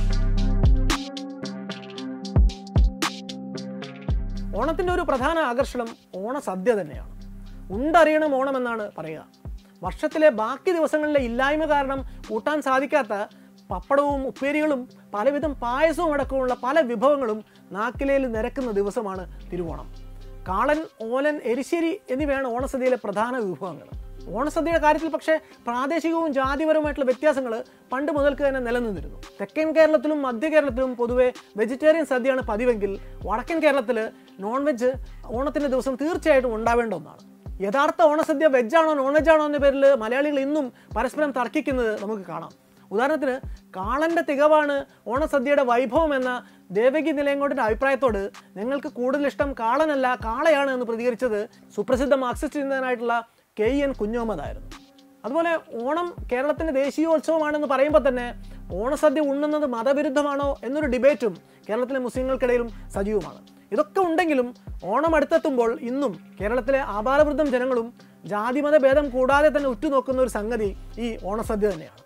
ഓണത്തിൻ്റെ ഒരു പ്രധാന ആകർഷണം ഓണസദ്യ തന്നെയാണ് ഉണ്ടറിയണം ഓണം എന്നാണ് പറയുക വർഷത്തിലെ ബാക്കി ദിവസങ്ങളിലെ ഇല്ലായ്മ കാരണം കൂട്ടാൻ സാധിക്കാത്ത പപ്പടവും ഉപ്പേരികളും പലവിധം പായസവും അടക്കമുള്ള പല വിഭവങ്ങളും നാക്കിലയിൽ നിരക്കുന്ന ദിവസമാണ് തിരുവോണം കാളൻ ഓലൻ എരിശ്ശേരി എന്നിവയാണ് ഓണസദ്യയിലെ പ്രധാന വിഭവങ്ങൾ ഓണസദ്യയുടെ കാര്യത്തിൽ പക്ഷേ പ്രാദേശികവും ജാതിപരവുമായിട്ടുള്ള വ്യത്യാസങ്ങൾ പണ്ട് മുതൽക്ക് തന്നെ നിലനിന്നിരുന്നു തെക്കൻ കേരളത്തിലും മധ്യ കേരളത്തിലും പൊതുവെ വെജിറ്റേറിയൻ സദ്യയാണ് പതിവെങ്കിൽ വടക്കൻ കേരളത്തിൽ നോൺ വെജ് ഓണത്തിൻ്റെ ദിവസം തീർച്ചയായിട്ടും ഉണ്ടാവേണ്ട ഒന്നാണ് യഥാർത്ഥ ഓണസദ്യ വെജാണോ നോൺ വെജാണോ എന്ന പേരിൽ മലയാളികൾ ഇന്നും പരസ്പരം തർക്കിക്കുന്നത് നമുക്ക് കാണാം ഉദാഹരണത്തിന് കാളന്റെ തികവാണ് ഓണസദ്യയുടെ വൈഭവം എന്ന ദേവകി നിലയങ്കോട്ടിന്റെ അഭിപ്രായത്തോട് ഞങ്ങൾക്ക് കൂടുതൽ ഇഷ്ടം കാളനല്ല കാളയാണ് എന്ന് പ്രതികരിച്ചത് സുപ്രസിദ്ധ മാർക്സിസ്റ്റ് ചിന്തകനായിട്ടുള്ള കെ എൻ കുഞ്ഞോമദായിരുന്നു അതുപോലെ ഓണം കേരളത്തിൻ്റെ ദേശീയോത്സവമാണെന്ന് പറയുമ്പോൾ തന്നെ ഓണസദ്യ ഉണ്ണുന്നത് മതവിരുദ്ധമാണോ എന്നൊരു ഡിബേറ്റും കേരളത്തിലെ മുസ്ലിങ്ങൾക്കിടയിലും സജീവമാണ് ഇതൊക്കെ ഉണ്ടെങ്കിലും ഓണം അടുത്തെത്തുമ്പോൾ ഇന്നും കേരളത്തിലെ ആപാലവൃദ്ധം ജനങ്ങളും ജാതിമത ഭേദം കൂടാതെ തന്നെ ഉറ്റുനോക്കുന്ന ഒരു സംഗതി ഈ ഓണസദ്യ തന്നെയാണ്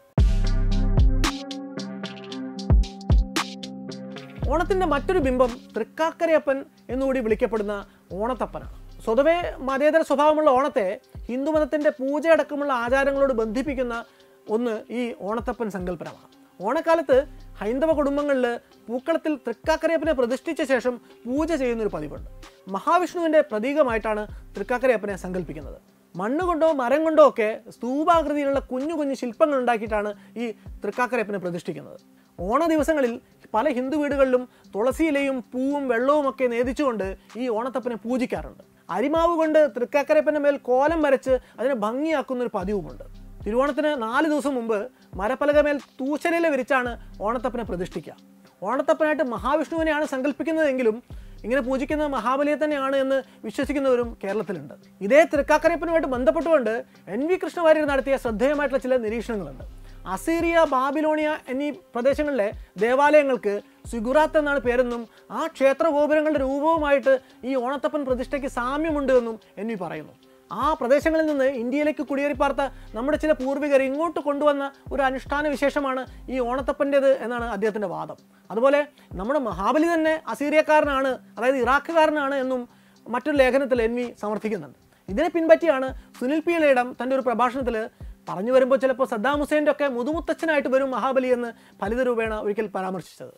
ഓണത്തിൻ്റെ മറ്റൊരു ബിംബം തൃക്കാക്കരയപ്പൻ എന്നുകൂടി വിളിക്കപ്പെടുന്ന ഓണത്തപ്പനാണ് സ്വതവേ മതേതര സ്വഭാവമുള്ള ഓണത്തെ ഹിന്ദുമതത്തിൻ്റെ പൂജയടക്കമുള്ള ആചാരങ്ങളോട് ബന്ധിപ്പിക്കുന്ന ഒന്ന് ഈ ഓണത്തപ്പൻ സങ്കല്പനമാണ് ഓണക്കാലത്ത് ഹൈന്ദവ കുടുംബങ്ങളിൽ പൂക്കളത്തിൽ തൃക്കാക്കരയപ്പനെ പ്രതിഷ്ഠിച്ച ശേഷം പൂജ ചെയ്യുന്നൊരു പതിവുണ്ട് മഹാവിഷ്ണുവിൻ്റെ പ്രതീകമായിട്ടാണ് തൃക്കാക്കരയപ്പനെ സങ്കല്പിക്കുന്നത് മണ്ണ് കൊണ്ടോ മരം കൊണ്ടോ ഒക്കെ സ്തൂപാകൃതിയിലുള്ള കുഞ്ഞു കുഞ്ഞു ശില്പങ്ങൾ ഉണ്ടാക്കിയിട്ടാണ് ഈ തൃക്കാക്കരയപ്പനെ പ്രതിഷ്ഠിക്കുന്നത് ഓണ ദിവസങ്ങളിൽ പല ഹിന്ദു വീടുകളിലും തുളസിയിലയും പൂവും വെള്ളവും ഒക്കെ നേദിച്ചുകൊണ്ട് ഈ ഓണത്തപ്പനെ പൂജിക്കാറുണ്ട് അരിമാവ് കൊണ്ട് തൃക്കാക്കരപ്പൻ്റെ മേൽ കോലം വരച്ച് അതിനെ ഭംഗിയാക്കുന്ന ഒരു പതിവുമുണ്ട് തിരുവോണത്തിന് നാല് ദിവസം മുമ്പ് മരപ്പലക മേൽ തൂശനില വിരിച്ചാണ് ഓണത്തപ്പനെ പ്രതിഷ്ഠിക്കുക ഓണത്തപ്പനായിട്ട് മഹാവിഷ്ണുവിനെയാണ് സങ്കല്പിക്കുന്നതെങ്കിലും ഇങ്ങനെ പൂജിക്കുന്നത് മഹാബലിയെ തന്നെയാണ് എന്ന് വിശ്വസിക്കുന്നവരും കേരളത്തിലുണ്ട് ഇതേ തൃക്കാക്കരപ്പനുമായിട്ട് ബന്ധപ്പെട്ടുകൊണ്ട് എൻ വി കൃഷ്ണവാര്യർ നടത്തിയ ശ്രദ്ധേയമായിട്ടുള്ള ചില നിരീക്ഷണങ്ങളുണ്ട് അസീറിയ ബാബിലോണിയ എന്നീ പ്രദേശങ്ങളിലെ ദേവാലയങ്ങൾക്ക് സിഗുറാത്ത് എന്നാണ് പേരെന്നും ആ ക്ഷേത്ര ഗോപുരങ്ങളുടെ രൂപവുമായിട്ട് ഈ ഓണത്തപ്പൻ പ്രതിഷ്ഠയ്ക്ക് സാമ്യമുണ്ട് എന്നും എൻ വി പറയുന്നു ആ പ്രദേശങ്ങളിൽ നിന്ന് ഇന്ത്യയിലേക്ക് കുടിയേറിപ്പാർത്ത നമ്മുടെ ചില പൂർവികർ ഇങ്ങോട്ട് കൊണ്ടുവന്ന ഒരു അനുഷ്ഠാന വിശേഷമാണ് ഈ ഓണത്തപ്പൻ്റേത് എന്നാണ് അദ്ദേഹത്തിൻ്റെ വാദം അതുപോലെ നമ്മുടെ മഹാബലി തന്നെ അസീറിയക്കാരനാണ് അതായത് ഇറാഖുകാരനാണ് എന്നും മറ്റൊരു ലേഖനത്തിൽ എൻ വി സമർത്ഥിക്കുന്നുണ്ട് ഇതിനെ പിൻപറ്റിയാണ് സുനിൽ പി ഇളയിടം തൻ്റെ ഒരു പ്രഭാഷണത്തിൽ പറഞ്ഞു വരുമ്പോൾ ചിലപ്പോൾ സദ്ദാം ഹുസൈൻ്റെ ഒക്കെ മുതുമുത്തച്ഛനായിട്ട് വരും മഹാബലി എന്ന് ഫലിത രൂപേണ ഒരിക്കൽ പരാമർശിച്ചത്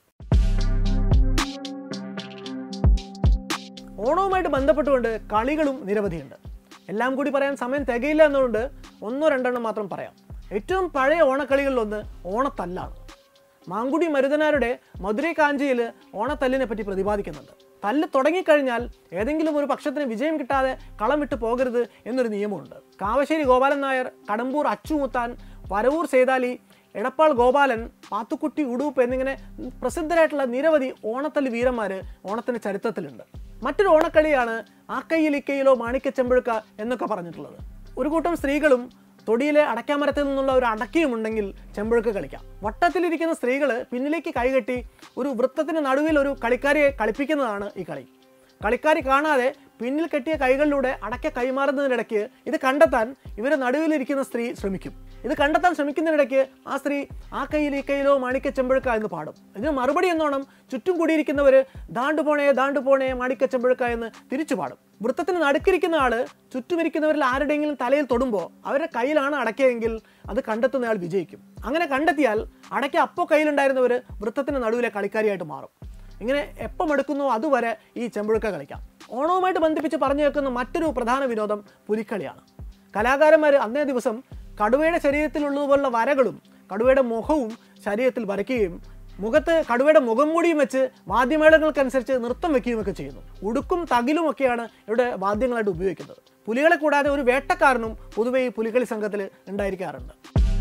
ഓണവുമായിട്ട് ബന്ധപ്പെട്ടുകൊണ്ട് കളികളും നിരവധിയുണ്ട് എല്ലാം കൂടി പറയാൻ സമയം തികയില്ല എന്നുകൊണ്ട് ഒന്നോ രണ്ടെണ്ണം മാത്രം പറയാം ഏറ്റവും പഴയ ഓണക്കളികളിലൊന്ന് ഓണത്തല്ലാണ് മാങ്കുടി മരുതനാരുടെ മധുരൈ കാഞ്ചിയിൽ ഓണത്തല്ലിനെ പറ്റി പ്രതിപാദിക്കുന്നുണ്ട് തല്ല് തുടങ്ങിക്കഴിഞ്ഞാൽ ഏതെങ്കിലും ഒരു പക്ഷത്തിന് വിജയം കിട്ടാതെ കളം വിട്ട് പോകരുത് എന്നൊരു നിയമമുണ്ട് കാവശ്ശേരി ഗോപാലൻ നായർ കടമ്പൂർ അച്ചുമുത്താൻ വരവൂർ സേതാലി എടപ്പാൾ ഗോപാലൻ പാത്തുക്കുട്ടി ഉടൂപ്പ് എന്നിങ്ങനെ പ്രസിദ്ധരായിട്ടുള്ള നിരവധി ഓണത്തല്ലി വീരന്മാർ ഓണത്തിൻ്റെ ചരിത്രത്തിലുണ്ട് മറ്റൊരു ഓണക്കളിയാണ് ആക്കയിൽ ഇക്കയിലോ മാണിക്യച്ചെമ്പഴുക്ക എന്നൊക്കെ പറഞ്ഞിട്ടുള്ളത് ഒരു കൂട്ടം സ്ത്രീകളും തൊടിയിലെ അടയ്ക്കാമരത്തിൽ നിന്നുള്ള ഒരു അടക്കയുമുണ്ടെങ്കിൽ ചെമ്പഴുക്ക് കളിക്കാം വട്ടത്തിലിരിക്കുന്ന സ്ത്രീകൾ പിന്നിലേക്ക് കൈകെട്ടി ഒരു വൃത്തത്തിന് നടുവിൽ ഒരു കളിക്കാരിയെ കളിപ്പിക്കുന്നതാണ് ഈ കളി കളിക്കാരി കാണാതെ പിന്നിൽ കെട്ടിയ കൈകളിലൂടെ അടയ്ക്ക കൈമാറുന്നതിനിടയ്ക്ക് ഇത് കണ്ടെത്താൻ ഇവരെ നടുവിലിരിക്കുന്ന സ്ത്രീ ശ്രമിക്കും ഇത് കണ്ടെത്താൻ ശ്രമിക്കുന്നതിനിടയ്ക്ക് ആ സ്ത്രീ ആ കയ്യിൽ ഈ കയ്യിലോ മാണിക്യ ചെമ്പഴുക്ക എന്ന് പാടും ഇതിന് മറുപടി എന്നോണം ചുറ്റും കൂടിയിരിക്കുന്നവർ ദാണ്ടു പോണേ ദാണ്ടു പോണേ മാണിക്യ ചെമ്പഴുക്ക എന്ന് തിരിച്ചു പാടും വൃത്തത്തിന് നടുക്കിരിക്കുന്ന ആള് ചുറ്റുമിരിക്കുന്നവരിൽ ആരുടെയെങ്കിലും തലയിൽ തൊടുമ്പോൾ അവരുടെ കയ്യിലാണ് അടയ്ക്കയെങ്കിൽ അത് കണ്ടെത്തുന്നയാൾ വിജയിക്കും അങ്ങനെ കണ്ടെത്തിയാൽ അടയ്ക്ക അപ്പോൾ കയ്യിലുണ്ടായിരുന്നവർ വൃത്തത്തിന് നടുവിലെ കളിക്കാരിയായിട്ട് മാറും ഇങ്ങനെ എപ്പം എടുക്കുന്നോ അതുവരെ ഈ ചെമ്പഴുക്ക കളിക്കാം ഓണവുമായിട്ട് ബന്ധിപ്പിച്ച് പറഞ്ഞു കേൾക്കുന്ന മറ്റൊരു പ്രധാന വിനോദം പുലിക്കളിയാണ് കലാകാരന്മാർ അന്നേ ദിവസം കടുവയുടെ ശരീരത്തിലുള്ളതുപോലുള്ള വരകളും കടുവയുടെ മുഖവും ശരീരത്തിൽ വരയ്ക്കുകയും മുഖത്ത് കടുവയുടെ മുഖം മൂടിയും വെച്ച് വാദ്യമേളങ്ങൾക്കനുസരിച്ച് നൃത്തം വെക്കുകയുമൊക്കെ ചെയ്യുന്നു ഉടുക്കും തകിലും ഒക്കെയാണ് ഇവിടെ വാദ്യങ്ങളായിട്ട് ഉപയോഗിക്കുന്നത് പുലികളെ കൂടാതെ ഒരു വേട്ടക്കാരനും പൊതുവെ ഈ പുലികളി സംഘത്തിൽ ഉണ്ടായിരിക്കാറുണ്ട്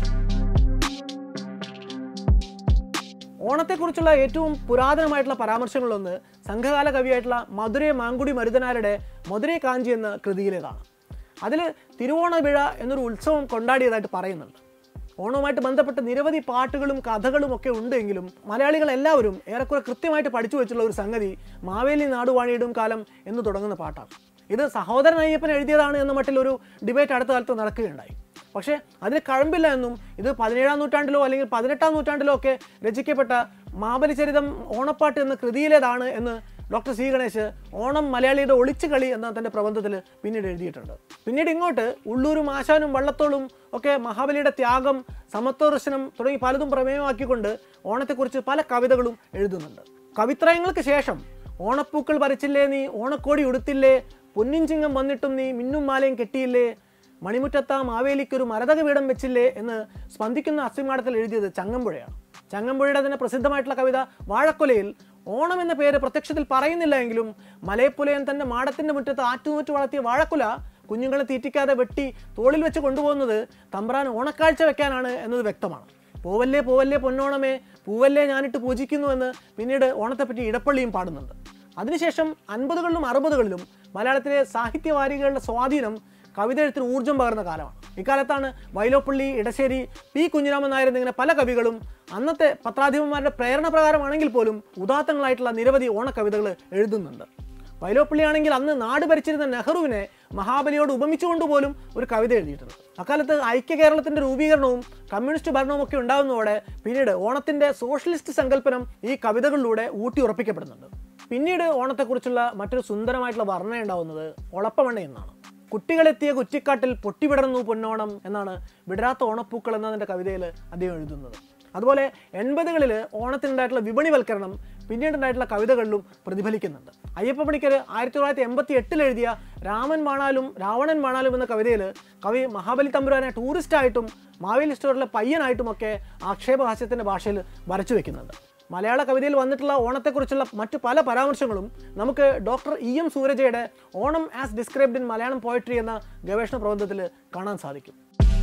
ഓണത്തെക്കുറിച്ചുള്ള ഏറ്റവും പുരാതനമായിട്ടുള്ള പരാമർശങ്ങളൊന്ന് സംഘകാല കവിയായിട്ടുള്ള മധുരൈ മാങ്കുടി മരുതനാരുടെ മധുരൈ കാഞ്ചി എന്ന കൃതിയിലേതാണ് അതിൽ തിരുവോണവിഴ എന്നൊരു ഉത്സവം കൊണ്ടാടിയതായിട്ട് പറയുന്നുണ്ട് ഓണവുമായിട്ട് ബന്ധപ്പെട്ട് നിരവധി പാട്ടുകളും കഥകളും ഒക്കെ ഉണ്ടെങ്കിലും മലയാളികൾ എല്ലാവരും ഏറെക്കുറെ കൃത്യമായിട്ട് പഠിച്ചു വെച്ചുള്ള ഒരു സംഗതി മാവേലി നാടുവാണിയിടും കാലം എന്ന് തുടങ്ങുന്ന പാട്ടാണ് ഇത് സഹോദരൻ അയ്യപ്പൻ എഴുതിയതാണ് എന്ന മട്ടിൽ ഒരു ഡിബേറ്റ് അടുത്ത കാലത്ത് നടക്കുകയുണ്ടായി പക്ഷേ അതിന് കഴമ്പില്ല എന്നും ഇത് പതിനേഴാം നൂറ്റാണ്ടിലോ അല്ലെങ്കിൽ പതിനെട്ടാം നൂറ്റാണ്ടിലോ ഒക്കെ രചിക്കപ്പെട്ട മാബലിചരിതം ഓണപ്പാട്ട് എന്ന കൃതിയിലേതാണ് എന്ന് ഡോക്ടർ സി ഗണേശ് ഓണം മലയാളിയുടെ ഒളിച്ചു കളി എന്ന തൻ്റെ പ്രബന്ധത്തിൽ പിന്നീട് എഴുതിയിട്ടുണ്ട് പിന്നീട് ഇങ്ങോട്ട് ഉള്ളൂരും ആശാനും വള്ളത്തോളും ഒക്കെ മഹാബലിയുടെ ത്യാഗം സമത്വദർശനം തുടങ്ങി പലതും പ്രമേയമാക്കിക്കൊണ്ട് ഓണത്തെക്കുറിച്ച് പല കവിതകളും എഴുതുന്നുണ്ട് കവിത്രയങ്ങൾക്ക് ശേഷം ഓണപ്പൂക്കൾ പറിച്ചില്ലേ നീ ഓണക്കോടി ഉടുത്തില്ലേ പൊന്നിൻ ചിങ്ങം വന്നിട്ടും നീ മിന്നും മാലയും കെട്ടിയില്ലേ മണിമുറ്റത്ത മാവേലിക്കൊരു മരതക വീടം വെച്ചില്ലേ എന്ന് സ്പന്ദിക്കുന്ന അസ്ഥിമാടത്തിൽ എഴുതിയത് ചങ്ങമ്പുഴയാണ് ചങ്ങമ്പുഴയുടെ തന്നെ പ്രസിദ്ധമായിട്ടുള്ള കവിത വാഴക്കൊലയിൽ ഓണം എന്ന പേര് പ്രത്യക്ഷത്തിൽ പറയുന്നില്ല എങ്കിലും മലയപ്പുലയൻ തന്റെ മാടത്തിന്റെ മുറ്റത്ത് ആറ്റുനൂറ്റ് വളർത്തിയ വാഴക്കുല കുഞ്ഞുങ്ങളെ തീറ്റിക്കാതെ വെട്ടി തോളിൽ വെച്ച് കൊണ്ടുപോകുന്നത് തമ്പ്രാൻ ഓണക്കാഴ്ച വെക്കാനാണ് എന്നത് വ്യക്തമാണ് പോവല്ലേ പോവല്ലേ പൊന്നോണമേ പൂവല്ലേ ഞാനിട്ട് പൂജിക്കുന്നു എന്ന് പിന്നീട് ഓണത്തെപ്പറ്റി ഇടപ്പള്ളിയും പാടുന്നുണ്ട് അതിനുശേഷം അൻപതുകളിലും അറുപതുകളിലും മലയാളത്തിലെ സാഹിത്യവാരികളുടെ സ്വാധീനം കവിത എഴുത്തിന് ഊർജ്ജം പകർന്ന കാലമാണ് ഇക്കാലത്താണ് വൈലോപ്പള്ളി ഇടശ്ശേരി പി കുഞ്ഞിരാമൻ നായർ എന്നിങ്ങനെ പല കവികളും അന്നത്തെ പത്രാധിപന്മാരുടെ പ്രേരണ പ്രകാരമാണെങ്കിൽ പോലും ഉദാത്തങ്ങളായിട്ടുള്ള നിരവധി ഓണക്കവിതകൾ എഴുതുന്നുണ്ട് വൈലോപ്പള്ളി ആണെങ്കിൽ അന്ന് നാട് ഭരിച്ചിരുന്ന നെഹ്റുവിനെ മഹാബലിയോട് ഉപമിച്ചുകൊണ്ട് പോലും ഒരു കവിത എഴുതിയിട്ടുണ്ട് അക്കാലത്ത് ഐക്യ കേരളത്തിന്റെ രൂപീകരണവും കമ്മ്യൂണിസ്റ്റ് ഭരണവും ഒക്കെ ഉണ്ടാകുന്നതോടെ പിന്നീട് ഓണത്തിന്റെ സോഷ്യലിസ്റ്റ് സങ്കല്പനം ഈ കവിതകളിലൂടെ ഊട്ടി ഉറപ്പിക്കപ്പെടുന്നുണ്ട് പിന്നീട് ഓണത്തെക്കുറിച്ചുള്ള മറ്റൊരു സുന്ദരമായിട്ടുള്ള വർണ്ണന ഉണ്ടാവുന്നത് ഒളപ്പമണ്ണ എന്നാണ് കുട്ടികളെത്തിയ കുറ്റിക്കാട്ടിൽ പൊട്ടിവിടർന്നു പൊന്നോണം എന്നാണ് വിടരാത്ത ഓണപ്പൂക്കൾ എന്നതിൻ്റെ കവിതയിൽ അദ്ദേഹം എഴുതുന്നത് അതുപോലെ എൺപതുകളിൽ ഓണത്തിനുണ്ടായിട്ടുള്ള വിപണിവൽക്കരണം പിന്നീടുണ്ടായിട്ടുള്ള കവിതകളിലും പ്രതിഫലിക്കുന്നുണ്ട് അയ്യപ്പ പണിക്കർ ആയിരത്തി തൊള്ളായിരത്തി എൺപത്തി എട്ടിൽ എഴുതിയ രാമൻ മാണാലും രാവണൻ മാണാലും എന്ന കവിതയിൽ കവി മഹാബലി തമ്പുരാനെ ടൂറിസ്റ്റായിട്ടും മാവേലി സ്റ്റോറിലെ പയ്യനായിട്ടുമൊക്കെ ആക്ഷേപഹാസ്യത്തിൻ്റെ ഭാഷയിൽ വരച്ചു വെക്കുന്നുണ്ട് മലയാള കവിതയിൽ വന്നിട്ടുള്ള ഓണത്തെക്കുറിച്ചുള്ള മറ്റു പല പരാമർശങ്ങളും നമുക്ക് ഡോക്ടർ ഇ എം സൂരജയുടെ Onam as described in Malayalam poetry എന്ന ഗവേഷണ പ്രബന്ധത്തിൽ കാണാൻ സാധിക്കും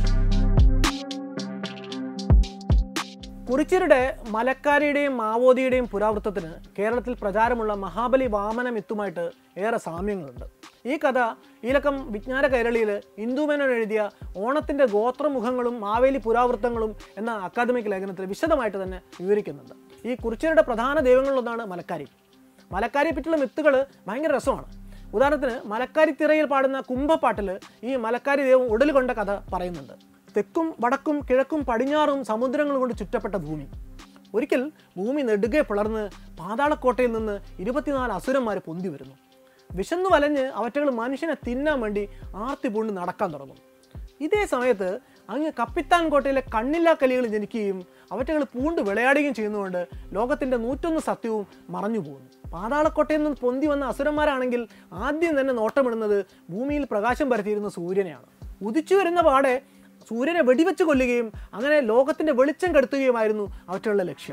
കുറിച്യരുടെ മലക്കാരിയുടെയും മാവോദിയുടെയും പുരാവൃത്തത്തിന് കേരളത്തിൽ പ്രചാരമുള്ള മഹാബലി വാമന മിത്തുമായിട്ട് ഏറെ സാമ്യങ്ങളുണ്ട് ഈ കഥ ഈലക്കം വിജ്ഞാന കൈരളിയിൽ ഇന്ദുമേനോൻ എഴുതിയ ഓണത്തിൻ്റെ ഗോത്രമുഖങ്ങളും മാവേലി പുരാവൃത്തങ്ങളും എന്ന അക്കാദമിക് ലേഖനത്തിൽ വിശദമായിട്ട് തന്നെ വിവരിക്കുന്നുണ്ട് ഈ കുറിച്യരുടെ പ്രധാന ദൈവങ്ങളിലൊന്നാണ് മലക്കാരി മലക്കാരിയെ പറ്റിയുള്ള മിത്തുകൾ ഭയങ്കര രസമാണ് ഉദാഹരണത്തിന് മലക്കാരി തിറയിൽ പാടുന്ന കുംഭപ്പാട്ടിൽ ഈ മലക്കാരി ദൈവം ഉടൽ കൊണ്ട കഥ പറയുന്നുണ്ട് തെക്കും വടക്കും കിഴക്കും പടിഞ്ഞാറും സമുദ്രങ്ങൾ കൊണ്ട് ചുറ്റപ്പെട്ട ഭൂമി ഒരിക്കൽ ഭൂമി നെടുകെ പിളർന്ന് പാതാളക്കോട്ടയിൽ നിന്ന് ഇരുപത്തിനാല് അസുരന്മാർ പൊന്തി വരുന്നു വിശന്നു വലഞ്ഞ് അവറ്റകൾ മനുഷ്യനെ തിന്നാൻ വേണ്ടി ആർത്തി പൂണ്ട് നടക്കാൻ തുടങ്ങും ഇതേ സമയത്ത് അങ്ങ് കപ്പിത്താൻ കോട്ടയിലെ കണ്ണില്ലാ കലികൾ ജനിക്കുകയും അവറ്റകൾ പൂണ്ട് വിളയാടുകയും ചെയ്യുന്നതുകൊണ്ട് ലോകത്തിൻ്റെ നൂറ്റൊന്ന് സത്യവും മറഞ്ഞു പോകുന്നു പാതാളക്കോട്ടയിൽ നിന്ന് പൊന്തി വന്ന അസുരന്മാരാണെങ്കിൽ ആദ്യം തന്നെ നോട്ടമിടുന്നത് ഭൂമിയിൽ പ്രകാശം പരത്തിയിരുന്ന സൂര്യനെയാണ് ഉദിച്ചു വരുന്ന പാടെ സൂര്യനെ വെടിവെച്ച് കൊല്ലുകയും അങ്ങനെ ലോകത്തിന്റെ വെളിച്ചം കെടുത്തുകയുമായിരുന്നു അവറ്റുള്ള ലക്ഷ്യം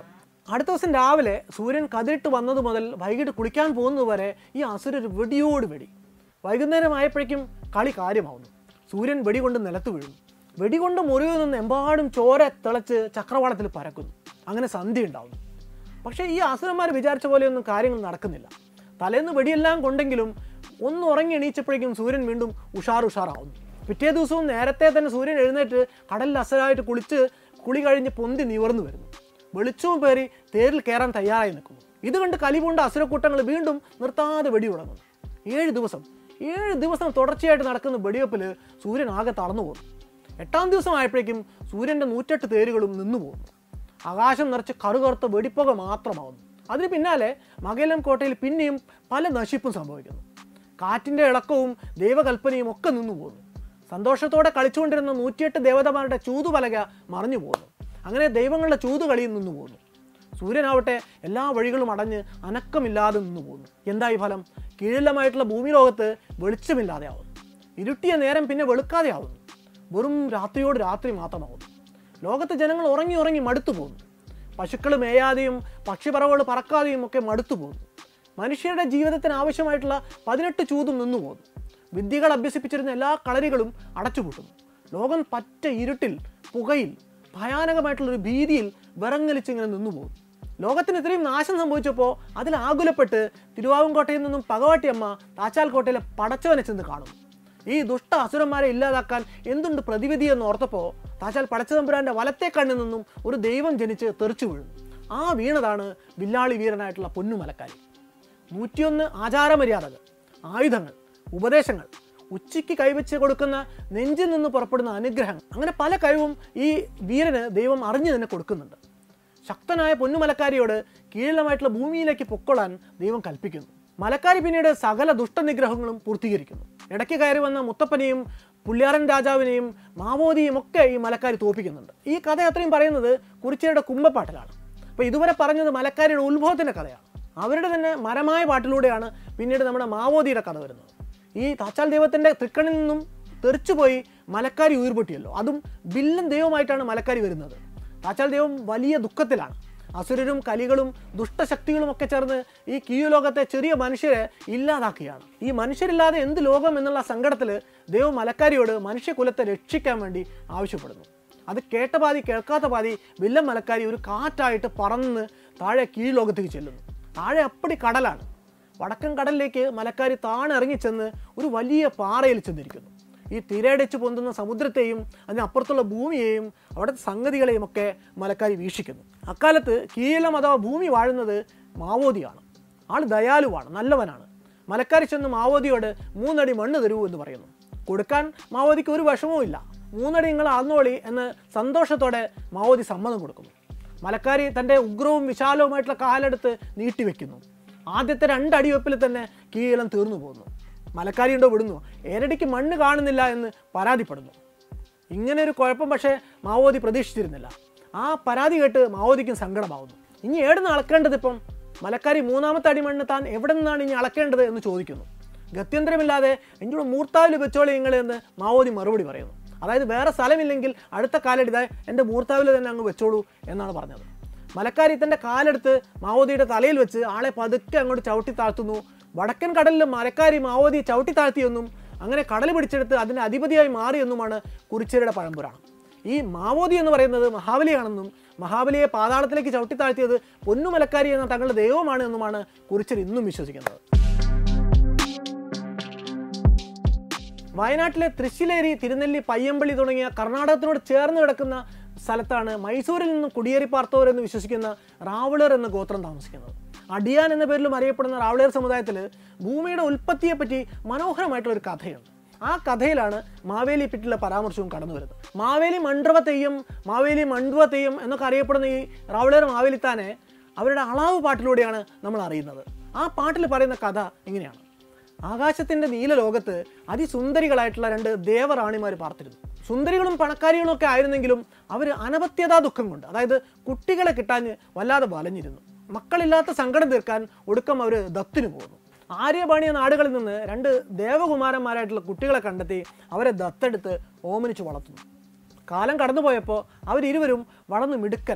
അടുത്ത ദിവസം രാവിലെ സൂര്യൻ കതിരിട്ട് വന്നത് മുതൽ വൈകിട്ട് കുളിക്കാൻ പോകുന്നത് വരെ ഈ അസുരർ വെടിയോട് വെടി വൈകുന്നേരം ആയപ്പോഴേക്കും കളി കാര്യമാവുന്നു സൂര്യൻ വെടി കൊണ്ട് നിലത്ത് വീഴുന്നു വെടികൊണ്ട് മുറിവിൽ നിന്ന് എമ്പാടും ചോര തിളച്ച് ചക്രവാളത്തിൽ പരക്കുന്നു അങ്ങനെ സന്ധ്യ ഉണ്ടാവുന്നു പക്ഷേ ഈ അസുരന്മാർ വിചാരിച്ച പോലെയൊന്നും കാര്യങ്ങൾ നടക്കുന്നില്ല തലേന്ന് വെടിയെല്ലാം കൊണ്ടെങ്കിലും ഒന്ന് ഉറങ്ങി എണീച്ചപ്പോഴേക്കും സൂര്യൻ വീണ്ടും ഉഷാർ ഉഷാറാവുന്നു പിറ്റേ ദിവസവും നേരത്തെ തന്നെ സൂര്യൻ എഴുന്നേറ്റ് കടലിൽ അസലായിട്ട് കുളിച്ച് കുളി കഴിഞ്ഞ് പൊന്തി നിവർന്നു വരുന്നു വെളിച്ചവും പേറി തേരിൽ കയറാൻ തയ്യാറായി നിൽക്കുന്നു ഇത് കണ്ട് കലിപൂണ്ട അസുരക്കൂട്ടങ്ങൾ വീണ്ടും നിർത്താതെ വെടി തുടങ്ങുന്നു ഏഴ് ദിവസം ഏഴ് ദിവസം തുടർച്ചയായിട്ട് നടക്കുന്ന വെടിവെപ്പിൽ സൂര്യൻ ആകെ തളർന്നു പോകുന്നു എട്ടാം ദിവസം ആയപ്പോഴേക്കും സൂര്യൻ്റെ നൂറ്റെട്ട് തേരുകളും നിന്നു പോകുന്നു ആകാശം നിറച്ച് കറുകറുത്ത വെടിപ്പുക മാത്രമാവുന്നു അതിന് പിന്നാലെ മകലം കോട്ടയിൽ പിന്നെയും പല നശിപ്പും സംഭവിക്കുന്നു കാറ്റിൻ്റെ ഇളക്കവും ദൈവകൽപ്പനയും ഒക്കെ നിന്നു പോകുന്നു സന്തോഷത്തോടെ കളിച്ചുകൊണ്ടിരുന്ന നൂറ്റിയെട്ട് ദേവതമാരുടെ ചൂതുപലക മറിഞ്ഞു പോകുന്നു അങ്ങനെ ദൈവങ്ങളുടെ ചൂതുകളിയിൽ നിന്നു പോകുന്നു സൂര്യനാവട്ടെ എല്ലാ വഴികളും അടഞ്ഞ് അനക്കമില്ലാതെ നിന്നു പോകുന്നു എന്തായി ഫലം കീഴിലമായിട്ടുള്ള ഭൂമി ലോകത്ത് വെളിച്ചമില്ലാതെ ആവുന്നു ഇരുട്ടിയ നേരം പിന്നെ വെളുക്കാതെ ആവുന്നു വെറും രാത്രിയോട് രാത്രി മാത്രമാവുന്നു ലോകത്തെ ജനങ്ങൾ ഉറങ്ങി ഉറങ്ങി മടുത്തു പോകുന്നു പശുക്കൾ മേയാതെയും പക്ഷിപ്പറവുകൾ പറക്കാതെയും ഒക്കെ മടുത്തു പോകുന്നു മനുഷ്യരുടെ ജീവിതത്തിന് ആവശ്യമായിട്ടുള്ള പതിനെട്ട് ചൂതും നിന്നു പോകുന്നു വിദ്യകൾ അഭ്യസിപ്പിച്ചിരുന്ന എല്ലാ കളരികളും അടച്ചുപൂട്ടുന്നു ലോകം പറ്റ ഇരുട്ടിൽ പുകയിൽ ഭയാനകമായിട്ടുള്ളൊരു ഭീതിയിൽ വിറങ്ങലിച്ചിങ്ങനെ നിന്നു പോകും ലോകത്തിന് ഇത്രയും നാശം സംഭവിച്ചപ്പോൾ അതിൽ ആകുലപ്പെട്ട് തിരുവാവുംകോട്ടയിൽ നിന്നും പകവാട്ടിയമ്മ താച്ചാൽ കോട്ടയിലെ പടച്ചവനെ ചെന്ന് കാണും ഈ ദുഷ്ട അസുരന്മാരെ ഇല്ലാതാക്കാൻ എന്തുണ്ട് പ്രതിവിധി എന്ന് ഓർത്തപ്പോൾ താച്ചാൽ പടച്ചതമ്പുരാന്റെ വലത്തെ കണ്ണിൽ നിന്നും ഒരു ദൈവം ജനിച്ച് തെറിച്ചു വീഴുന്നു ആ വീണതാണ് വില്ലാളി വീരനായിട്ടുള്ള പൊന്നുമലക്കാരി നൂറ്റിയൊന്ന് ആചാരമര്യാദകൾ ആയുധങ്ങൾ ഉപദേശങ്ങൾ ഉച്ചയ്ക്ക് കൈവച്ച് കൊടുക്കുന്ന നെഞ്ചിൽ നിന്ന് പുറപ്പെടുന്ന അനുഗ്രഹം അങ്ങനെ പല കഴിവും ഈ വീരന് ദൈവം അറിഞ്ഞു തന്നെ കൊടുക്കുന്നുണ്ട് ശക്തനായ പൊന്നുമലക്കാരിയോട് കീഴിലമായിട്ടുള്ള ഭൂമിയിലേക്ക് പൊക്കൊള്ളാൻ ദൈവം കൽപ്പിക്കുന്നു മലക്കാരി പിന്നീട് സകല ദുഷ്ടനിഗ്രഹങ്ങളും പൂർത്തീകരിക്കുന്നു ഇടയ്ക്ക് കയറി വന്ന മുത്തപ്പനെയും പുള്ളിയാറൻ രാജാവിനെയും മാവോദിയും ഒക്കെ ഈ മലക്കാരി തോപ്പിക്കുന്നുണ്ട് ഈ കഥ അത്രയും പറയുന്നത് കുറിച്ചയുടെ കുമ്പപ്പാട്ടിലാണ് അപ്പോൾ ഇതുവരെ പറഞ്ഞത് മലക്കാരിയുടെ ഉത്ഭവത്തിൻ്റെ കഥയാണ് അവരുടെ തന്നെ മരമായ പാട്ടിലൂടെയാണ് പിന്നീട് നമ്മുടെ മാവോദിയുടെ കഥ വരുന്നത് ഈ താച്ചാൽ ദൈവത്തിൻ്റെ തൃക്കണിൽ നിന്നും തെറിച്ചുപോയി മലക്കാരി ഉയർപൊട്ടിയല്ലോ അതും വില്ലൻ ദൈവമായിട്ടാണ് മലക്കാരി വരുന്നത് താച്ചാൽ ദൈവം വലിയ ദുഃഖത്തിലാണ് അസുരരും കലികളും ദുഷ്ടശക്തികളും ഒക്കെ ചേർന്ന് ഈ കീഴുലോകത്തെ ചെറിയ മനുഷ്യരെ ഇല്ലാതാക്കുകയാണ് ഈ മനുഷ്യരില്ലാതെ എന്ത് ലോകം എന്നുള്ള സങ്കടത്തിൽ ദൈവം മലക്കാരിയോട് മനുഷ്യകുലത്തെ രക്ഷിക്കാൻ വേണ്ടി ആവശ്യപ്പെടുന്നു അത് കേട്ട പാതി കേൾക്കാത്ത പാതി വില്ലൻ മലക്കാരി ഒരു കാറ്റായിട്ട് പറന്ന് താഴെ കീഴ്ലോകത്തേക്ക് ചെല്ലുന്നു താഴെ അപ്പടി കടലാണ് വടക്കൻ കടലിലേക്ക് മലക്കാരി താണിറങ്ങിച്ചെന്ന് ഒരു വലിയ പാറയിൽ ചെന്നിരിക്കുന്നു ഈ തിരയടിച്ച് പൊന്തുന്ന സമുദ്രത്തെയും അതിനപ്പുറത്തുള്ള ഭൂമിയെയും അവിടുത്തെ സംഗതികളെയും ഒക്കെ മലക്കാരി വീക്ഷിക്കുന്നു അക്കാലത്ത് കീഴം അഥവാ ഭൂമി വാഴുന്നത് മാവോദിയാണ് ആൾ ദയാലുവാണ് നല്ലവനാണ് മലക്കാരി ചെന്ന് മാവോദിയോട് മൂന്നടി മണ്ണ് തരൂ എന്ന് പറയുന്നു കൊടുക്കാൻ മാവോദിക്ക് ഒരു വിഷമവും ഇല്ല മൂന്നടി നിങ്ങൾ അന്നോളി എന്ന് സന്തോഷത്തോടെ മാവോദി സമ്മതം കൊടുക്കുന്നു മലക്കാരി തൻ്റെ ഉഗ്രവും വിശാലവുമായിട്ടുള്ള കാലെടുത്ത് നീട്ടിവെക്കുന്നു ആദ്യത്തെ രണ്ടടി വെപ്പിൽ തന്നെ കീഴം തീർന്നു പോകുന്നു മലക്കാരിയുണ്ടോ വിടുന്നു ഏരടിക്ക് മണ്ണ് കാണുന്നില്ല എന്ന് പരാതിപ്പെടുന്നു ഇങ്ങനെ ഒരു കുഴപ്പം പക്ഷേ മാവോദി പ്രതീക്ഷിച്ചിരുന്നില്ല ആ പരാതി കേട്ട് മാവോദിക്കും സങ്കടമാവുന്നു ഇനി ഏടുന്ന് അളക്കേണ്ടത് ഇപ്പം മലക്കാരി മൂന്നാമത്തെ അടിമണ്ണ് താൻ എവിടെ നിന്നാണ് ഇനി അളക്കേണ്ടത് എന്ന് ചോദിക്കുന്നു ഗത്യന്തരമില്ലാതെ എന്നോട് മൂർത്താവിൽ വെച്ചോളി നിങ്ങൾ എന്ന് മാവോദി മറുപടി പറയുന്നു അതായത് വേറെ സ്ഥലമില്ലെങ്കിൽ അടുത്ത കാലെടുത്ത എൻ്റെ മൂർത്താവിൽ തന്നെ അങ്ങ് വെച്ചോളൂ എന്നാണ് പറഞ്ഞത് മലക്കാരി തൻ്റെ കാലെടുത്ത് മാവോദിയുടെ തലയിൽ വെച്ച് ആളെ പതുക്കെ അങ്ങോട്ട് ചവിട്ടി താഴ്ത്തുന്നു വടക്കൻ കടലിൽ മലക്കാരി മാവോദിയെ ചവിട്ടി താഴ്ത്തിയെന്നും അങ്ങനെ കടൽ പിടിച്ചെടുത്ത് അതിൻ്റെ അധിപതിയായി മാറിയെന്നുമാണ് കുറിച്ചേരിയുടെ പഴംപുരാണം ഈ മാവോദി എന്ന് പറയുന്നത് മഹാബലിയാണെന്നും മഹാബലിയെ പാതാളത്തിലേക്ക് ചവിട്ടി താഴ്ത്തിയത് പൊന്നുമലക്കാരി എന്ന തങ്ങളുടെ ദൈവമാണ് എന്നുമാണ് കുറിച്ചർ ഇന്നും വിശ്വസിക്കുന്നത് വയനാട്ടിലെ തൃശ്ശിലേരി തിരുനെല്ലി പയ്യമ്പള്ളി തുടങ്ങിയ കർണാടകത്തിനോട് ചേർന്ന് കിടക്കുന്ന സ്ഥലത്താണ് മൈസൂരിൽ നിന്നും കുടിയേറി പാർത്തവരെന്ന് വിശ്വസിക്കുന്ന റാവളർ എന്ന ഗോത്രം താമസിക്കുന്നത് അടിയാൻ എന്ന പേരിലും അറിയപ്പെടുന്ന റാവളേർ സമുദായത്തിൽ ഭൂമിയുടെ ഉൽപ്പത്തിയെപ്പറ്റി മനോഹരമായിട്ടുള്ള ഒരു കഥയുണ്ട് ആ കഥയിലാണ് മാവേലി പിറ്റിലെ പരാമർശവും കടന്നു വരുന്നത് മാവേലി മണ്ഡവ തെയ്യം മാവേലി മണ്ഡവ തെയ്യം എന്നൊക്കെ അറിയപ്പെടുന്ന ഈ റാവളേർ മാവേലിത്താനെ അവരുടെ അളാവ് പാട്ടിലൂടെയാണ് നമ്മൾ അറിയുന്നത് ആ പാട്ടിൽ പറയുന്ന കഥ ഇങ്ങനെയാണ് ആകാശത്തിന്റെ നീല ലോകത്ത് അതിസുന്ദരികളായിട്ടുള്ള രണ്ട് ദേവറാണിമാർ പാർത്തിരുന്നു സുന്ദരികളും പണക്കാരികളും ഒക്കെ ആയിരുന്നെങ്കിലും അവർ അനപത്യതാ ദുഃഖം കൊണ്ട് അതായത് കുട്ടികളെ കിട്ടാൻ വല്ലാതെ വലഞ്ഞിരുന്നു മക്കളില്ലാത്ത സങ്കടം തീർക്കാൻ ഒടുക്കം അവർ ദത്തിന് പോകുന്നു ആര്യപാണിയ നാടുകളിൽ നിന്ന് രണ്ട് ദേവകുമാരന്മാരായിട്ടുള്ള കുട്ടികളെ കണ്ടെത്തി അവരെ ദത്തെടുത്ത് ഓമനിച്ച് വളർത്തുന്നു കാലം കടന്നുപോയപ്പോൾ അവരിരുവരും വളർന്ന് മിടുക്കരാവുന്നു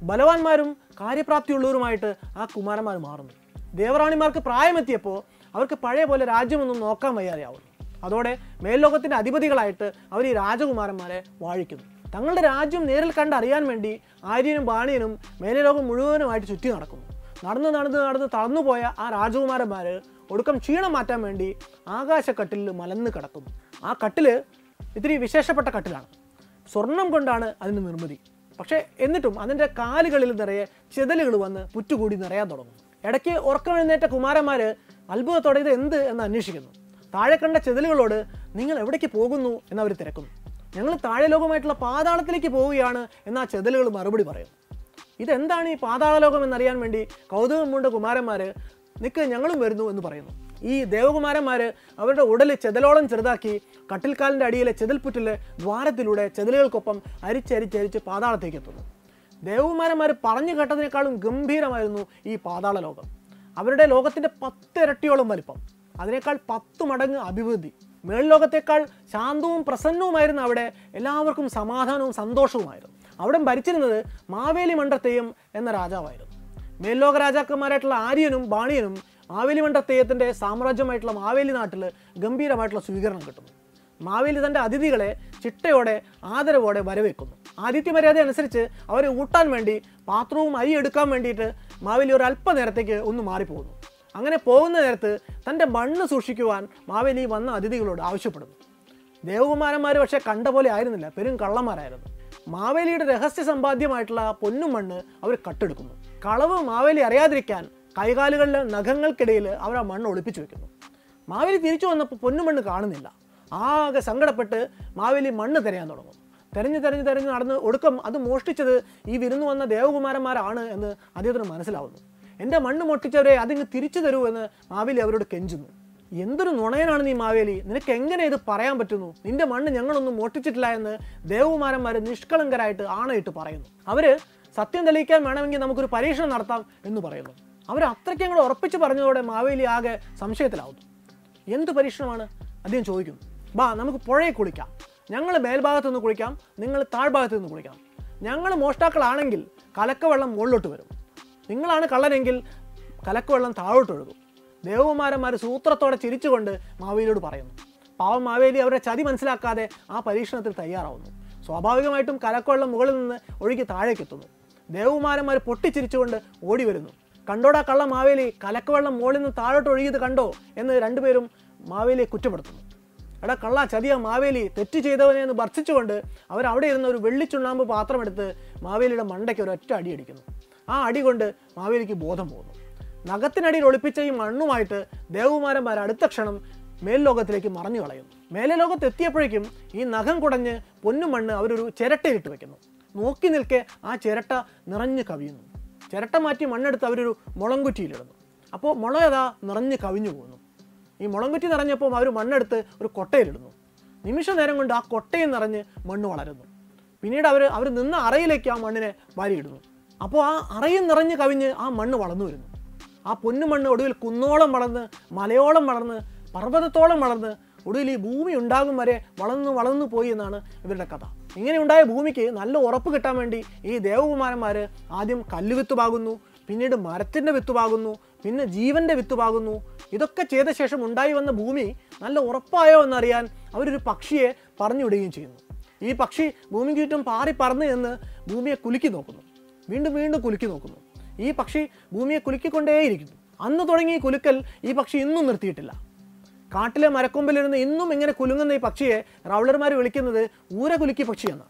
ബലവാന്മാരും കാര്യപ്രാപ്തിയുള്ളവരുമായിട്ട് ആ കുമാരന്മാർ മാറുന്നു ദേവറാണിമാർക്ക് പ്രായമെത്തിയപ്പോൾ അവർക്ക് പഴയ പോലെ രാജ്യമൊന്നും നോക്കാൻ വയ്യാതെയാവുന്നു അതോടെ മേൽലോകത്തിൻ്റെ അധിപതികളായിട്ട് അവർ ഈ രാജകുമാരന്മാരെ വാഴിക്കുന്നു തങ്ങളുടെ രാജ്യം നേരിൽ കണ്ടറിയാൻ വേണ്ടി ആര്യനും ബാണിയനും മേലെ ലോകം മുഴുവനുമായിട്ട് ചുറ്റി നടക്കുന്നു നടന്ന് നടന്ന് നടന്ന് തളർന്നുപോയ ആ രാജകുമാരന്മാർ ഒടുക്കം ക്ഷീണം മാറ്റാൻ വേണ്ടി ആകാശക്കട്ടിലിൽ മലന്ന് കിടക്കുന്നു ആ കട്ടില് ഇത്തിരി വിശേഷപ്പെട്ട കട്ടിലാണ് സ്വർണം കൊണ്ടാണ് അതിന് നിർമ്മിതി പക്ഷേ എന്നിട്ടും അതിൻ്റെ കാലുകളിൽ നിറയെ ചെതലുകൾ വന്ന് പുറ്റുകൂടി നിറയാൻ തുടങ്ങും ഇടയ്ക്ക് ഉറക്കമെഴുന്നേറ്റ കുമാരന്മാർ അത്ഭുതത്തോടെ ഇത് എന്ത് എന്ന് അന്വേഷിക്കുന്നു താഴെ കണ്ട ചെതലുകളോട് നിങ്ങൾ എവിടേക്ക് പോകുന്നു എന്നവർ തിരക്കുന്നു ഞങ്ങൾ താഴെ ലോകമായിട്ടുള്ള പാതാളത്തിലേക്ക് പോവുകയാണ് എന്ന് ആ ചെതലുകൾ മറുപടി പറയും ഇതെന്താണ് ഈ പാതാളലോകം എന്നറിയാൻ വേണ്ടി കൗതുകം പൂണ്ട കുമാരന്മാർ നിക്ക് ഞങ്ങളും വരുന്നു എന്ന് പറയുന്നു ഈ ദേവകുമാരന്മാർ അവരുടെ ഉടൽ ചെതലോളം ചെറുതാക്കി കട്ടിൽക്കാലിൻ്റെ അടിയിലെ ചെതൽപ്പുറ്റിലെ ദ്വാരത്തിലൂടെ ചെതലുകൾക്കൊപ്പം അരിച്ചരിച്ചരിച്ച് പാതാളത്തേക്ക് എത്തുന്നു ദേവകുമാരന്മാർ പറഞ്ഞു കേട്ടതിനേക്കാളും ഗംഭീരമായിരുന്നു ഈ പാതാള ലോകം അവരുടെ ലോകത്തിൻ്റെ പത്തിരട്ടിയോളം വലിപ്പം അതിനേക്കാൾ പത്ത് മടങ്ങ് അഭിവൃദ്ധി മേൾലോകത്തേക്കാൾ ശാന്തവും പ്രസന്നവുമായിരുന്ന അവിടെ എല്ലാവർക്കും സമാധാനവും സന്തോഷവുമായിരുന്നു അവിടെ ഭരിച്ചിരുന്നത് മാവേലി മണ്ഡത്തെയ്യം എന്ന രാജാവായിരുന്നു മേൽലോക രാജാക്കന്മാരായിട്ടുള്ള ആര്യനും ബാണിയനും മാവേലി മണ്ഡത്തെയ്യത്തിൻ്റെ സാമ്രാജ്യമായിട്ടുള്ള മാവേലി നാട്ടിൽ ഗംഭീരമായിട്ടുള്ള സ്വീകരണം കിട്ടുന്നു മാവേലി തൻ്റെ അതിഥികളെ ചിട്ടയോടെ ആദരവോടെ വരവേൽക്കുന്നു ആദിത്യ മര്യാദ അനുസരിച്ച് അവരെ ഊട്ടാൻ വേണ്ടി പാത്രവും അരി എടുക്കാൻ വേണ്ടിയിട്ട് മാവേലി ഒരു അല്പനേരത്തേക്ക് ഒന്ന് മാറിപ്പോകുന്നു അങ്ങനെ പോകുന്ന നേരത്ത് തൻ്റെ മണ്ണ് സൂക്ഷിക്കുവാൻ മാവേലി വന്ന അതിഥികളോട് ആവശ്യപ്പെടുന്നു ദേവകുമാരന്മാർ പക്ഷേ കണ്ട പോലെ ആയിരുന്നില്ല പെരും കള്ളന്മാരായിരുന്നു മാവേലിയുടെ രഹസ്യ സമ്പാദ്യമായിട്ടുള്ള പൊന്നും മണ്ണ് അവർ കട്ടെടുക്കുന്നു കളവ് മാവേലി അറിയാതിരിക്കാൻ കൈകാലുകളിലെ നഖങ്ങൾക്കിടയിൽ അവർ ആ മണ്ണ് ഒളിപ്പിച്ചു വെക്കുന്നു മാവേലി തിരിച്ചു വന്നപ്പോൾ പൊന്നുമണ്ണ് കാണുന്നില്ല ആകെ സങ്കടപ്പെട്ട് മാവേലി മണ്ണ് തിരയാൻ തുടങ്ങും തെരഞ്ഞു തെരഞ്ഞു തെരഞ്ഞു നടന്ന് ഒടുക്കം അത് മോഷ്ടിച്ചത് ഈ വിരുന്നു വന്ന ദേവകുമാരന്മാരാണ് എന്ന് അദ്ദേഹത്തിന് മനസ്സിലാവുന്നു എൻ്റെ മണ്ണ് മോഷ്ടിച്ചവരെ അതിങ്ങ് തിരിച്ചു തരൂ എന്ന് മാവേലി അവരോട് കെഞ്ചുന്നു എന്തൊരു നുണയനാണ് നീ മാവേലി നിനക്ക് എങ്ങനെ ഇത് പറയാൻ പറ്റുന്നു നിന്റെ മണ്ണ് ഞങ്ങളൊന്നും മോഷ്ടിച്ചിട്ടില്ല എന്ന് ദേവകുമാരന്മാർ നിഷ്കളങ്കരായിട്ട് ആണയിട്ട് പറയുന്നു അവര് സത്യം തെളിയിക്കാൻ വേണമെങ്കിൽ നമുക്കൊരു പരീക്ഷണം നടത്താം എന്ന് പറയുന്നു അവർ അത്രയ്ക്ക് അങ്ങോട്ട് ഉറപ്പിച്ച് പറഞ്ഞതോടെ മാവേലി ആകെ സംശയത്തിലാവുന്നു എന്ത് പരീക്ഷണമാണ് അദ്ദേഹം ചോദിക്കുന്നു ബാ നമുക്ക് പുഴയിൽ കുളിക്കാം ഞങ്ങൾ മേൽഭാഗത്ത് നിന്ന് കുളിക്കാം നിങ്ങൾ താഴ്ഭാഗത്ത് നിന്ന് കുളിക്കാം ഞങ്ങൾ മോഷ്ടാക്കളാണെങ്കിൽ കലക്കവെള്ളം മുകളിലോട്ട് വരും നിങ്ങളാണ് കള്ളനെങ്കിൽ കലക്കവെള്ളം താഴോട്ട് ഒഴുകും ദേവകുമാരന്മാർ സൂത്രത്തോടെ ചിരിച്ചുകൊണ്ട് മാവേലിയോട് പറയുന്നു പാവം മാവേലി അവരുടെ ചതി മനസ്സിലാക്കാതെ ആ പരീക്ഷണത്തിൽ തയ്യാറാവുന്നു സ്വാഭാവികമായിട്ടും കലക്കവെള്ളം മുകളിൽ നിന്ന് ഒഴുകി താഴേക്ക് എത്തുന്നു ദേവകുമാരന്മാർ പൊട്ടിച്ചിരിച്ചുകൊണ്ട് ഓടി വരുന്നു കണ്ടോടാ കള്ള മാവേലി കലക്കവെള്ളം മുകളിൽ നിന്ന് താഴോട്ട് ഒഴുകിയത് കണ്ടോ എന്ന് രണ്ടുപേരും മാവേലിയെ കുറ്റപ്പെടുത്തുന്നു എടാ കള്ള ചതിയ മാവേലി തെറ്റ് ചെയ്തവനെ എന്ന് ഭർഷിച്ചുകൊണ്ട് അവർ അവിടെ ഇരുന്ന ഒരു വെള്ളിച്ചുണ്ണാമ്പ് പാത്രമെടുത്ത് മാവേലിയുടെ മണ്ടയ്ക്ക് ഒരു ഒറ്റ അടി അടിക്കുന്നു ആ അടി കൊണ്ട് മാവേലിക്ക് ബോധം പോകുന്നു നഖത്തിനടിയിൽ ഒളിപ്പിച്ച ഈ മണ്ണുമായിട്ട് ദേവകുമാരന്മാർ അടുത്ത ക്ഷണം മേൽലോകത്തിലേക്ക് മറഞ്ഞു കളയുന്നു മേലെ ലോകത്ത് എത്തിയപ്പോഴേക്കും ഈ നഖം കുടഞ്ഞ് പൊന്നും മണ്ണ് അവരൊരു ചിരട്ടയിലിട്ട് വെക്കുന്നു നോക്കി നിൽക്കെ ആ ചിരട്ട നിറഞ്ഞ് കവിയുന്നു ചിരട്ട മാറ്റി മണ്ണെടുത്ത് അവരൊരു മുളങ്കുറ്റിയിലിടുന്നു അപ്പോൾ മുളയതാ നിറഞ്ഞ് കവിഞ്ഞു പോകുന്നു ഈ മുളങ്കുറ്റി നിറഞ്ഞപ്പോൾ അവർ മണ്ണെടുത്ത് ഒരു കൊട്ടയിലിടുന്നു നിമിഷ നേരം കൊണ്ട് ആ കൊട്ടയിൽ നിറഞ്ഞ് മണ്ണ് വളരുന്നു പിന്നീട് അവർ അവർ നിന്ന അറയിലേക്ക് ആ മണ്ണിനെ വാരിയിടുന്നു അപ്പോൾ ആ അറയിൽ നിറഞ്ഞ് കവിഞ്ഞ് ആ മണ്ണ് വളർന്നു വരുന്നു ആ പൊന്നു മണ്ണ് ഒടുവിൽ കുന്നോളം വളർന്ന് മലയോളം വളർന്ന് പർവ്വതത്തോളം വളർന്ന് ഒടുവിൽ ഈ ഭൂമി ഉണ്ടാകും വരെ വളർന്നു വളർന്നു പോയി എന്നാണ് ഇവരുടെ കഥ ഇങ്ങനെ ഉണ്ടായ ഭൂമിക്ക് നല്ല ഉറപ്പ് കിട്ടാൻ വേണ്ടി ഈ ദേവകുമാരന്മാർ ആദ്യം കല്ല് വിത്ത് പാകുന്നു പിന്നീട് മരത്തിൻ്റെ വിത്ത് പാകുന്നു പിന്നെ ജീവൻ്റെ വിത്ത് പാകുന്നു ഇതൊക്കെ ചെയ്ത ശേഷം ഉണ്ടായി വന്ന ഭൂമി നല്ല ഉറപ്പായോ എന്നറിയാൻ അവരൊരു പക്ഷിയെ പറഞ്ഞു വിടുകയും ചെയ്യുന്നു ഈ പക്ഷി ഭൂമിക്ക് ചുറ്റും പാറി പറന്ന് എന്ന് ഭൂമിയെ കുലുക്കി നോക്കുന്നു വീണ്ടും വീണ്ടും കുലുക്കി നോക്കുന്നു ഈ പക്ഷി ഭൂമിയെ കുലുക്കിക്കൊണ്ടേയിരിക്കുന്നു അന്ന് തുടങ്ങിയ ഈ കുലുക്കൽ ഈ പക്ഷി ഇന്നും നിർത്തിയിട്ടില്ല കാട്ടിലെ മരക്കൊമ്പിലിരുന്ന് ഇന്നും ഇങ്ങനെ കുലുങ്ങുന്ന ഈ പക്ഷിയെ റൗളർമാർ വിളിക്കുന്നത് ഊര കുലുക്കി പക്ഷി എന്നാണ്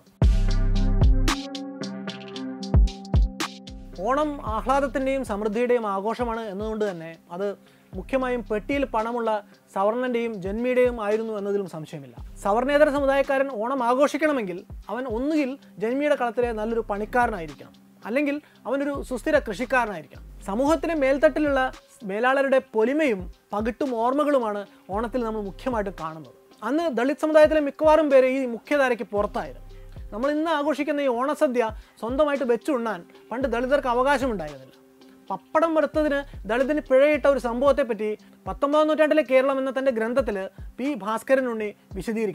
ഓണം ആഹ്ലാദത്തിൻ്റെയും സമൃദ്ധിയുടെയും ആഘോഷമാണ് എന്നതുകൊണ്ട് തന്നെ അത് മുഖ്യമായും പെട്ടിയിൽ പണമുള്ള സവർണൻ്റെയും ജന്മിയുടെയും ആയിരുന്നു എന്നതിലും സംശയമില്ല സവർണേതര സമുദായക്കാരൻ ഓണം ആഘോഷിക്കണമെങ്കിൽ അവൻ ഒന്നുകിൽ ജന്മിയുടെ കളത്തിലെ നല്ലൊരു പണിക്കാരനായിരിക്കണം അല്ലെങ്കിൽ അവനൊരു സുസ്ഥിര കൃഷിക്കാരനായിരിക്കണം സമൂഹത്തിന് മേൽത്തട്ടിലുള്ള മേലാളരുടെ പൊലിമയും പകിട്ടും ഓർമ്മകളുമാണ് ഓണത്തിൽ നമ്മൾ മുഖ്യമായിട്ടും കാണുന്നത് അന്ന് ദളിത് സമുദായത്തിലെ മിക്കവാറും പേര് ഈ മുഖ്യധാരയ്ക്ക് പുറത്തായിരുന്നു നമ്മൾ ഇന്ന് ആഘോഷിക്കുന്ന ഈ ഓണസദ്യ സ്വന്തമായിട്ട് വെച്ചുണ്ണാൻ പണ്ട് ദളിതർക്ക് അവകാശമുണ്ടായിരുന്നില്ല പപ്പടം വറുത്തതിന് ദളിതിന് പിഴയിട്ട ഒരു സംഭവത്തെപ്പറ്റി പത്തൊമ്പതാം നൂറ്റാണ്ടിലെ കേരളം എന്ന തൻ്റെ ഗ്രന്ഥത്തിൽ പി ഭാസ്കരൻ ഉണ്ണി വിശദീകരിക്കുന്നുണ്ട്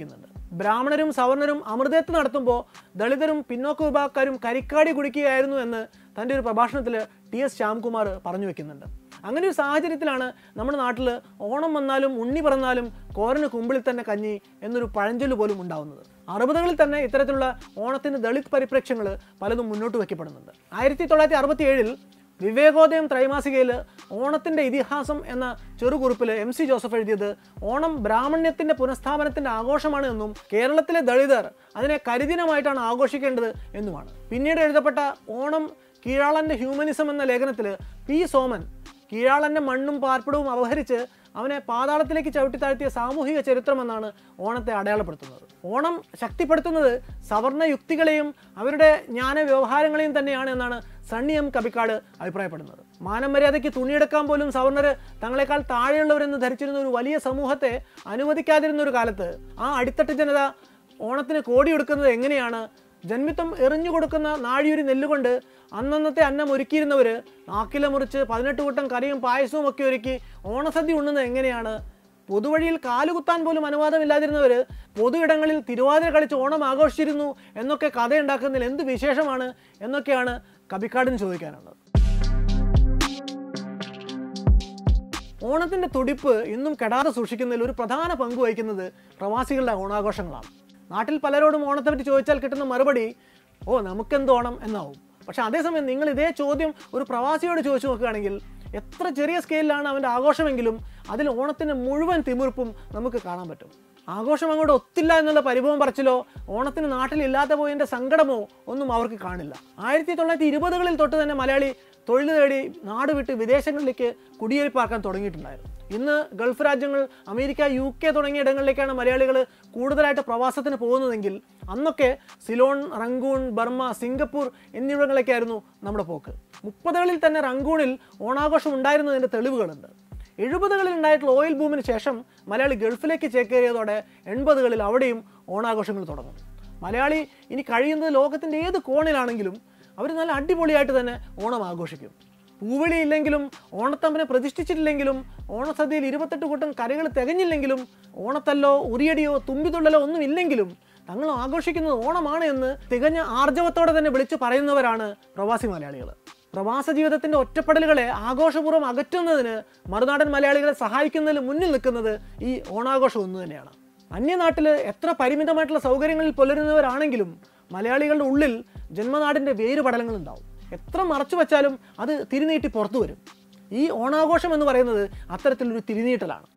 ബ്രാഹ്മണരും സവർണരും അമൃതത്ത് നടത്തുമ്പോൾ ദളിതരും പിന്നോക്ക വിഭാഗക്കാരും കരിക്കാടി കുടിക്കുകയായിരുന്നു എന്ന് തൻ്റെ ഒരു പ്രഭാഷണത്തിൽ ടി എസ് ശ്യാംകുമാർ പറഞ്ഞു വെക്കുന്നുണ്ട് അങ്ങനെ ഒരു സാഹചര്യത്തിലാണ് നമ്മുടെ നാട്ടിൽ ഓണം വന്നാലും ഉണ്ണി പിറന്നാലും കോരന് കുമ്പിളിൽ തന്നെ കഞ്ഞി എന്നൊരു പഴഞ്ചൊല്ല് പോലും ഉണ്ടാവുന്നത് അറുപതുകളിൽ തന്നെ ഇത്തരത്തിലുള്ള ഓണത്തിന് ദളിത് പരിപ്രേക്ഷ്യങ്ങൾ പലതും മുന്നോട്ട് വയ്ക്കപ്പെടുന്നുണ്ട് ആയിരത്തി തൊള്ളായിരത്തി അറുപത്തി ഏഴിൽ വിവേകോദയം ത്രൈമാസികയിൽ ഓണത്തിൻ്റെ ഇതിഹാസം എന്ന ചെറുകുറിപ്പിൽ എം സി ജോസഫ് എഴുതിയത് ഓണം ബ്രാഹ്മണ്യത്തിൻ്റെ പുനഃസ്ഥാപനത്തിൻ്റെ ആഘോഷമാണ് എന്നും കേരളത്തിലെ ദളിതർ അതിനെ കരിദിനമായിട്ടാണ് ആഘോഷിക്കേണ്ടത് എന്നുമാണ് പിന്നീട് എഴുതപ്പെട്ട ഓണം കീഴാളൻ്റെ ഹ്യൂമനിസം എന്ന ലേഖനത്തിൽ പി സോമൻ കീഴാളൻ്റെ മണ്ണും പാർപ്പിടവും അപഹരിച്ച് അവനെ പാതാളത്തിലേക്ക് ചവിട്ടി താഴ്ത്തിയ സാമൂഹിക ചരിത്രമെന്നാണ് ഓണത്തെ അടയാളപ്പെടുത്തുന്നത് ഓണം ശക്തിപ്പെടുത്തുന്നത് സവർണ യുക്തികളെയും അവരുടെ ജ്ഞാന വ്യവഹാരങ്ങളെയും തന്നെയാണ് എന്നാണ് സണ്ണി എം കബിക്കാട് അഭിപ്രായപ്പെടുന്നത് മാനം മര്യാദയ്ക്ക് തുണിയെടുക്കാൻ പോലും സവർണർ തങ്ങളെക്കാൾ താഴെയുള്ളവരെന്ന് ധരിച്ചിരുന്ന ഒരു വലിയ സമൂഹത്തെ അനുവദിക്കാതിരുന്ന ഒരു കാലത്ത് ആ അടിത്തട്ട് ജനത ഓണത്തിന് കോടിയെടുക്കുന്നത് എങ്ങനെയാണ് ജന്മിത്വം എറിഞ്ഞു കൊടുക്കുന്ന നാഴിയൊരു നെല്ലുകൊണ്ട് അന്നന്നത്തെ അന്നം ഒരുക്കിയിരുന്നവർ നാക്കില മുറിച്ച് പതിനെട്ട് കൂട്ടം കറിയും പായസവും ഒക്കെ ഒരുക്കി ഓണസദ്യ ഉണ്ണുന്നത് എങ്ങനെയാണ് പൊതുവഴിയിൽ കാലുകുത്താൻ പോലും അനുവാദമില്ലാതിരുന്നവർ പൊതു ഇടങ്ങളിൽ തിരുവാതിര കളിച്ച് ഓണം ആഘോഷിച്ചിരുന്നു എന്നൊക്കെ കഥയുണ്ടാക്കുന്നതിൽ എന്ത് വിശേഷമാണ് എന്നൊക്കെയാണ് കബിക്കാടിന് ചോദിക്കാനുള്ളത് ഓണത്തിൻ്റെ തുടിപ്പ് ഇന്നും കെടാതെ സൂക്ഷിക്കുന്നതിൽ ഒരു പ്രധാന പങ്ക് വഹിക്കുന്നത് പ്രവാസികളുടെ ഓണാഘോഷങ്ങളാണ് നാട്ടിൽ പലരോടും ഓണത്തെ പറ്റി ചോദിച്ചാൽ കിട്ടുന്ന മറുപടി ഓ നമുക്കെന്ത് ഓണം എന്നാവും പക്ഷെ അതേസമയം നിങ്ങൾ ഇതേ ചോദ്യം ഒരു പ്രവാസിയോട് ചോദിച്ചു നോക്കുകയാണെങ്കിൽ എത്ര ചെറിയ സ്കെയിലാണ് അവൻ്റെ ആഘോഷമെങ്കിലും അതിൽ ഓണത്തിൻ്റെ മുഴുവൻ തിമിർപ്പും നമുക്ക് കാണാൻ പറ്റും ആഘോഷം അങ്ങോട്ട് ഒത്തില്ല എന്നുള്ള പരിഭവം പറച്ചിലോ ഓണത്തിന് നാട്ടിലില്ലാത്ത പോയതിൻ്റെ സങ്കടമോ ഒന്നും അവർക്ക് കാണില്ല ആയിരത്തി തൊള്ളായിരത്തി ഇരുപതുകളിൽ തൊട്ട് തന്നെ മലയാളി തൊഴിൽ തേടി നാട് വിട്ട് വിദേശങ്ങളിലേക്ക് കുടിയേറിപ്പാർക്കാൻ തുടങ്ങിയിട്ടുണ്ടായിരുന്നു ഇന്ന് ഗൾഫ് രാജ്യങ്ങൾ അമേരിക്ക യു കെ തുടങ്ങിയ ഇടങ്ങളിലേക്കാണ് മലയാളികൾ കൂടുതലായിട്ട് പ്രവാസത്തിന് പോകുന്നതെങ്കിൽ അന്നൊക്കെ സിലോൺ റങ്കൂൺ ബർമ്മ സിംഗപ്പൂർ എന്നിവിടങ്ങളിലേക്കായിരുന്നു നമ്മുടെ പോക്ക് മുപ്പതുകളിൽ തന്നെ റങ്കൂണിൽ ഓണാഘോഷം ഉണ്ടായിരുന്നതിൻ്റെ തെളിവുകളുണ്ട് എഴുപതുകളിൽ ഉണ്ടായിട്ടുള്ള ഓയിൽ ബൂമിന് ശേഷം മലയാളി ഗൾഫിലേക്ക് ചേക്കേറിയതോടെ എൺപതുകളിൽ അവിടെയും ഓണാഘോഷങ്ങൾ തുടങ്ങും മലയാളി ഇനി കഴിയുന്നത് ലോകത്തിൻ്റെ ഏത് കോണിലാണെങ്കിലും അവർ നല്ല അടിപൊളിയായിട്ട് തന്നെ ഓണം ആഘോഷിക്കും പൂവിളി ഇല്ലെങ്കിലും ഓണത്തമ്പനെ പ്രതിഷ്ഠിച്ചിട്ടില്ലെങ്കിലും ഓണസദ്യയിൽ ഇരുപത്തെട്ട് കൂട്ടം കറികൾ തികഞ്ഞില്ലെങ്കിലും ഓണത്തല്ലോ ഉറിയടിയോ തുമ്പിതുള്ളലോ ഒന്നും ഇല്ലെങ്കിലും തങ്ങൾ ആഘോഷിക്കുന്നത് ഓണമാണ് എന്ന് തികഞ്ഞ ആർജവത്തോടെ തന്നെ വിളിച്ചു പറയുന്നവരാണ് പ്രവാസി മലയാളികൾ പ്രവാസ ജീവിതത്തിന്റെ ഒറ്റപ്പെടലുകളെ ആഘോഷപൂർവ്വം അകറ്റുന്നതിന് മറുനാടൻ മലയാളികളെ സഹായിക്കുന്നതിൽ മുന്നിൽ നിൽക്കുന്നത് ഈ ഓണാഘോഷം ഒന്ന് തന്നെയാണ് അന്യനാട്ടിൽ എത്ര പരിമിതമായിട്ടുള്ള സൗകര്യങ്ങളിൽ പുലരുന്നവരാണെങ്കിലും മലയാളികളുടെ ഉള്ളിൽ ജന്മനാടിൻ്റെ വേരുപടലങ്ങൾ ഉണ്ടാവും എത്ര മറച്ചു വെച്ചാലും അത് തിരിനീട്ടി പുറത്തു വരും ഈ ഓണാഘോഷം എന്ന് പറയുന്നത് അത്തരത്തിലൊരു തിരിനീട്ടലാണ്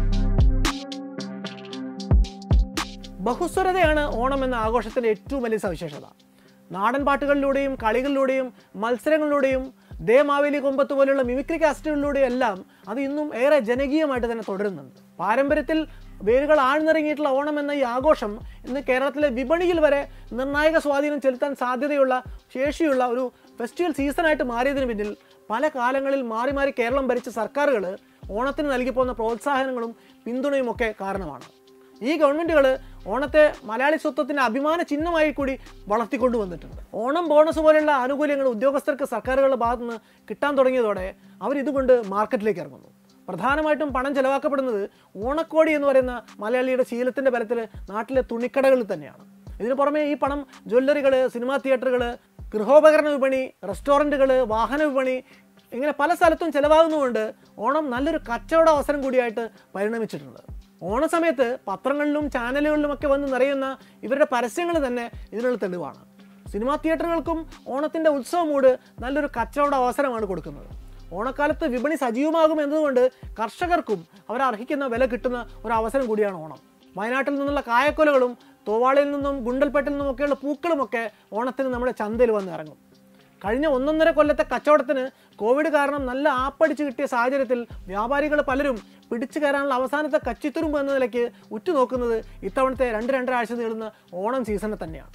ബഹുസ്വരതയാണ് ഓണം എന്ന ആഘോഷത്തിൻ്റെ ഏറ്റവും വലിയ സവിശേഷത നാടൻ പാട്ടുകളിലൂടെയും കളികളിലൂടെയും മത്സരങ്ങളിലൂടെയും ദേ മാവേലി കൊമ്പത്ത് പോലെയുള്ള മിമിക്രി കാസ്റ്റുകളിലൂടെയും എല്ലാം അത് ഇന്നും ഏറെ ജനകീയമായിട്ട് തന്നെ തുടരുന്നുണ്ട് പാരമ്പര്യത്തിൽ വേരുകൾ ആഴ്ന്നിറങ്ങിയിട്ടുള്ള ഓണം എന്ന ഈ ആഘോഷം ഇന്ന് കേരളത്തിലെ വിപണിയിൽ വരെ നിർണായക സ്വാധീനം ചെലുത്താൻ സാധ്യതയുള്ള ശേഷിയുള്ള ഒരു ഫെസ്റ്റിവൽ സീസണായിട്ട് മാറിയതിന് പിന്നിൽ പല കാലങ്ങളിൽ മാറി മാറി കേരളം ഭരിച്ച സർക്കാരുകൾ ഓണത്തിന് നൽകി പോകുന്ന പ്രോത്സാഹനങ്ങളും പിന്തുണയും ഒക്കെ കാരണമാണ് ഈ ഗവൺമെൻറ്റുകൾ ഓണത്തെ മലയാളി സ്വത്വത്തിൻ്റെ അഭിമാന ചിഹ്നമായി കൂടി വളർത്തിക്കൊണ്ടു വന്നിട്ടുണ്ട് ഓണം ബോണസ് പോലെയുള്ള ആനുകൂല്യങ്ങൾ ഉദ്യോഗസ്ഥർക്ക് സർക്കാരുകളുടെ ഭാഗത്തു നിന്ന് കിട്ടാൻ തുടങ്ങിയതോടെ അവരിതുകൊണ്ട് മാർക്കറ്റിലേക്ക് ഇറങ്ങുന്നു പ്രധാനമായിട്ടും പണം ചെലവാക്കപ്പെടുന്നത് ഓണക്കോടി എന്ന് പറയുന്ന മലയാളിയുടെ ശീലത്തിൻ്റെ ബലത്തിൽ നാട്ടിലെ തുണിക്കടകളിൽ തന്നെയാണ് ഇതിനു പുറമെ ഈ പണം ജ്വല്ലറികൾ സിനിമാ തിയേറ്ററുകൾ ഗൃഹോപകരണ വിപണി റെസ്റ്റോറൻറ്റുകൾ വാഹന വിപണി ഇങ്ങനെ പല സ്ഥലത്തും ചിലവാകുന്നതുകൊണ്ട് ഓണം നല്ലൊരു കച്ചവട അവസരം കൂടിയായിട്ട് പരിണമിച്ചിട്ടുണ്ട് ഓണസമയത്ത് പത്രങ്ങളിലും ചാനലുകളിലും ഒക്കെ വന്ന് നിറയുന്ന ഇവരുടെ പരസ്യങ്ങൾ തന്നെ ഇതിനുള്ള തെളിവാണ് സിനിമാ തിയേറ്ററുകൾക്കും ഓണത്തിൻ്റെ ഉത്സവ മൂഡ് നല്ലൊരു കച്ചവട അവസരമാണ് കൊടുക്കുന്നത് ഓണക്കാലത്ത് വിപണി സജീവമാകും എന്നതുകൊണ്ട് കർഷകർക്കും അവർ അർഹിക്കുന്ന വില കിട്ടുന്ന ഒരു അവസരം കൂടിയാണ് ഓണം വയനാട്ടിൽ നിന്നുള്ള കായക്കൊലകളും തോവാളയിൽ നിന്നും ഗുണ്ടൽപേട്ടിൽ നിന്നുമൊക്കെയുള്ള പൂക്കളുമൊക്കെ ഓണത്തിന് നമ്മുടെ ചന്തയിൽ വന്ന് ഇറങ്ങും കഴിഞ്ഞ ഒന്നൊന്നര കൊല്ലത്തെ കച്ചവടത്തിന് കോവിഡ് കാരണം നല്ല ആപ്പടിച്ച് കിട്ടിയ സാഹചര്യത്തിൽ വ്യാപാരികൾ പലരും പിടിച്ചു കയറാനുള്ള അവസാനത്തെ കച്ചിത്തുരുമ്പ് എന്ന നിലയ്ക്ക് ഉറ്റുനോക്കുന്നത് ഇത്തവണത്തെ രണ്ട് രണ്ടര ആഴ്ച നീളുന്ന ഓണം സീസണിൽ തന്നെയാണ്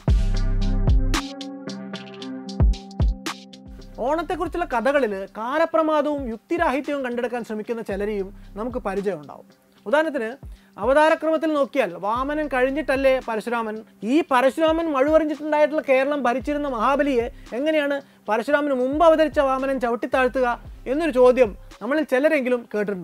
ഓണത്തെക്കുറിച്ചുള്ള കഥകളിൽ കാലപ്രമാദവും യുക്തിരാഹിത്യവും കണ്ടെടുക്കാൻ ശ്രമിക്കുന്ന ചിലരെയും നമുക്ക് പരിചയം ഉണ്ടാവും ഉദാഹരണത്തിന് അവതാരക്രമത്തിൽ നോക്കിയാൽ വാമനൻ കഴിഞ്ഞിട്ടല്ലേ പരശുരാമൻ ഈ പരശുരാമൻ മഴുവറിഞ്ഞിട്ടുണ്ടായിട്ടുള്ള കേരളം ഭരിച്ചിരുന്ന മഹാബലിയെ എങ്ങനെയാണ് പരശുരാമന് മുമ്പ് അവതരിച്ച വാമനൻ ചവിട്ടിത്താഴ്ത്തുക എന്നൊരു ചോദ്യം നമ്മളിൽ ചിലരെങ്കിലും കേട്ടിട്ടുണ്ടാവും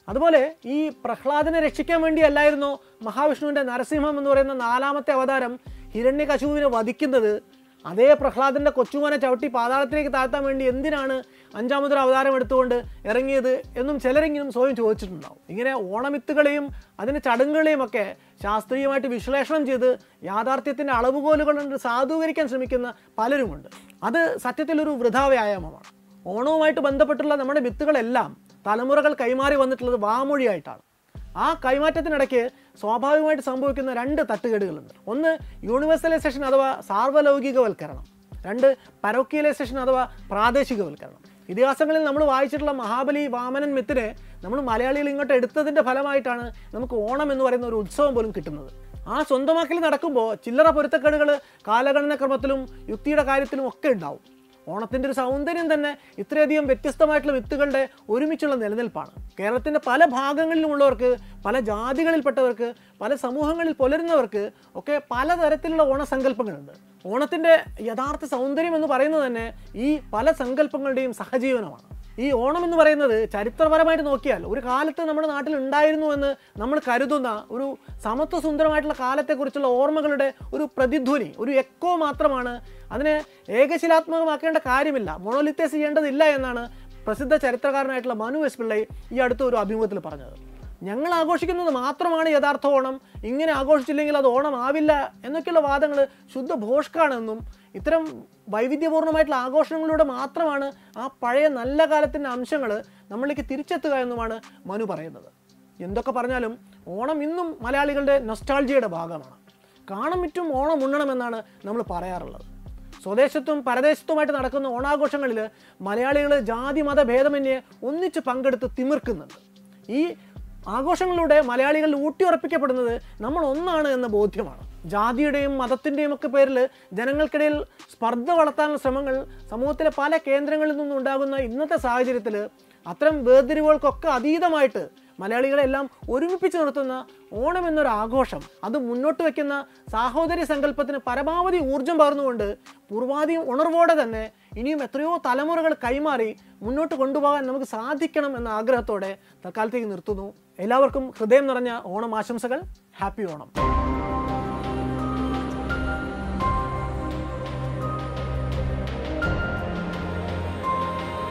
അതുപോലെ ഈ പ്രഹ്ലാദനെ രക്ഷിക്കാൻ വേണ്ടിയല്ലായിരുന്നോ മഹാവിഷ്ണുവിൻ്റെ നരസിംഹം എന്ന് പറയുന്ന നാലാമത്തെ അവതാരം ഹിരണ്യകശുവിനെ വധിക്കുന്നത് അതേ പ്രഹ്ലാദൻ്റെ കൊച്ചുമോനെ ചവിട്ടി പാതാളത്തിലേക്ക് താഴ്ത്താൻ വേണ്ടി എന്തിനാണ് അഞ്ചാമതൊരു അവതാരം എടുത്തുകൊണ്ട് ഇറങ്ങിയത് എന്നും ചിലരെങ്കിലും സ്വയം ചോദിച്ചിട്ടുണ്ടാവും ഇങ്ങനെ ഓണമിത്തുകളെയും അതിൻ്റെ ചടങ്ങുകളെയും ഒക്കെ ശാസ്ത്രീയമായിട്ട് വിശ്ലേഷണം ചെയ്ത് യാഥാർത്ഥ്യത്തിൻ്റെ അളവുകോലുകൾ കൊണ്ട് സാധൂകരിക്കാൻ ശ്രമിക്കുന്ന പലരുമുണ്ട് അത് സത്യത്തിലൊരു വൃഥാ വ്യായാമമാണ് ഓണവുമായിട്ട് ബന്ധപ്പെട്ടുള്ള നമ്മുടെ വിത്തുകളെല്ലാം തലമുറകൾ കൈമാറി വന്നിട്ടുള്ളത് വാമൊഴിയായിട്ടാണ് ആ കൈമാറ്റത്തിനിടയ്ക്ക് സ്വാഭാവികമായിട്ട് സംഭവിക്കുന്ന രണ്ട് തട്ടുകേടുകളുണ്ട് ഒന്ന് യൂണിവേഴ്സലൈസേഷൻ അഥവാ സാർവലൗകികവൽക്കരണം രണ്ട് പരോക്കിയലൈസേഷൻ അഥവാ പ്രാദേശികവൽക്കരണം ഇതിഹാസങ്ങളിൽ നമ്മൾ വായിച്ചിട്ടുള്ള മഹാബലി വാമനൻ മിത്തിനെ നമ്മൾ മലയാളികൾ ഇങ്ങോട്ട് എടുത്തതിൻ്റെ ഫലമായിട്ടാണ് നമുക്ക് ഓണം എന്ന് പറയുന്ന ഒരു ഉത്സവം പോലും കിട്ടുന്നത് ആ സ്വന്തമാക്കൽ നടക്കുമ്പോൾ ചില്ലറ പൊരുത്തക്കേടുകൾ കാലഗണനക്രമത്തിലും യുക്തിയുടെ കാര്യത്തിലും ഒക്കെ ഉണ്ടാവും ഓണത്തിൻ്റെ ഒരു സൗന്ദര്യം തന്നെ ഇത്രയധികം വ്യത്യസ്തമായിട്ടുള്ള വിത്തുകളുടെ ഒരുമിച്ചുള്ള നിലനിൽപ്പാണ് കേരളത്തിൻ്റെ പല ഭാഗങ്ങളിലുമുള്ളവർക്ക് പല ജാതികളിൽപ്പെട്ടവർക്ക് പല സമൂഹങ്ങളിൽ പുലരുന്നവർക്ക് ഒക്കെ പലതരത്തിലുള്ള ഓണസങ്കല്പങ്ങളുണ്ട് ഓണത്തിൻ്റെ യഥാർത്ഥ സൗന്ദര്യം എന്ന് പറയുന്നത് തന്നെ ഈ പല സങ്കല്പങ്ങളുടെയും സഹജീവനമാണ് ഈ ഓണം എന്ന് പറയുന്നത് ചരിത്രപരമായിട്ട് നോക്കിയാൽ ഒരു കാലത്ത് നമ്മുടെ നാട്ടിൽ ഉണ്ടായിരുന്നു എന്ന് നമ്മൾ കരുതുന്ന ഒരു സമത്വ സുന്ദരമായിട്ടുള്ള കാലത്തെക്കുറിച്ചുള്ള ഓർമ്മകളുടെ ഒരു പ്രതിധ്വനി ഒരു എക്കോ മാത്രമാണ് അതിനെ ഏകശിലാത്മകമാക്കേണ്ട കാര്യമില്ല മൊണോലിത്തേസ് ചെയ്യേണ്ടതില്ല എന്നാണ് പ്രസിദ്ധ ചരിത്രകാരനായിട്ടുള്ള മനു എസ് പിള്ളൈ ഈ അടുത്ത ഒരു അഭിമുഖത്തിൽ പറഞ്ഞത് ഞങ്ങൾ ആഘോഷിക്കുന്നത് മാത്രമാണ് യഥാർത്ഥ ഓണം ഇങ്ങനെ ആഘോഷിച്ചില്ലെങ്കിൽ അത് ഓണം ആവില്ല എന്നൊക്കെയുള്ള വാദങ്ങൾ ശുദ്ധ ഭോഷ്കാണെന്നും ഇത്തരം വൈവിധ്യപൂർണ്ണമായിട്ടുള്ള ആഘോഷങ്ങളിലൂടെ മാത്രമാണ് ആ പഴയ നല്ല കാലത്തിൻ്റെ അംശങ്ങൾ നമ്മളിലേക്ക് തിരിച്ചെത്തുക എന്നുമാണ് മനു പറയുന്നത് എന്തൊക്കെ പറഞ്ഞാലും ഓണം ഇന്നും മലയാളികളുടെ നൊസ്റ്റാൾജിയുടെ ഭാഗമാണ് കാണം വിറ്റും ഓണം ഉണ്ണണമെന്നാണ് നമ്മൾ പറയാറുള്ളത് സ്വദേശത്തും പരദേശത്തുമായിട്ട് നടക്കുന്ന ഓണാഘോഷങ്ങളിൽ മലയാളികൾ ജാതി മത ഭേദമന്യേ ഒന്നിച്ച് പങ്കെടുത്ത് തിമിർക്കുന്നുണ്ട് ഈ ആഘോഷങ്ങളിലൂടെ മലയാളികൾ ഊട്ടിയുറപ്പിക്കപ്പെടുന്നത് നമ്മൾ ഒന്നാണ് എന്ന ബോധ്യമാണ് ജാതിയുടെയും മതത്തിൻ്റെയും ഒക്കെ പേരിൽ ജനങ്ങൾക്കിടയിൽ സ്പർദ്ധ വളർത്താനുള്ള ശ്രമങ്ങൾ സമൂഹത്തിലെ പല കേന്ദ്രങ്ങളിൽ നിന്നും ഉണ്ടാകുന്ന ഇന്നത്തെ സാഹചര്യത്തിൽ അത്തരം വേർതിരിവുകൾക്കൊക്കെ അതീതമായിട്ട് മലയാളികളെല്ലാം ഒരുമിപ്പിച്ച് നിർത്തുന്ന ഓണം എന്നൊരു ആഘോഷം അത് മുന്നോട്ട് വയ്ക്കുന്ന സാഹോദര്യ സങ്കല്പത്തിന് പരമാവധി ഊർജം പകർന്നുകൊണ്ട് പൂർവാധികം ഉണർവോടെ തന്നെ ഇനിയും എത്രയോ തലമുറകൾ കൈമാറി മുന്നോട്ട് കൊണ്ടുപോകാൻ നമുക്ക് സാധിക്കണം എന്ന ആഗ്രഹത്തോടെ തൽക്കാലത്തേക്ക് നിർത്തുന്നു എല്ലാവർക്കും ഹൃദയം നിറഞ്ഞ ഓണം ആശംസകൾ ഹാപ്പി ഓണം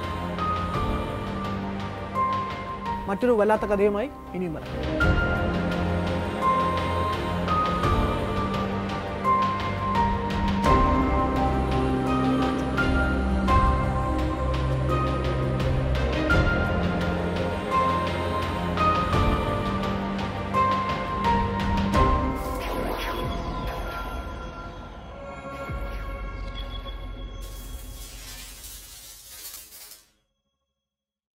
മറ്റൊരു വല്ലാത്ത കഥയുമായി ഇനിയും വരാം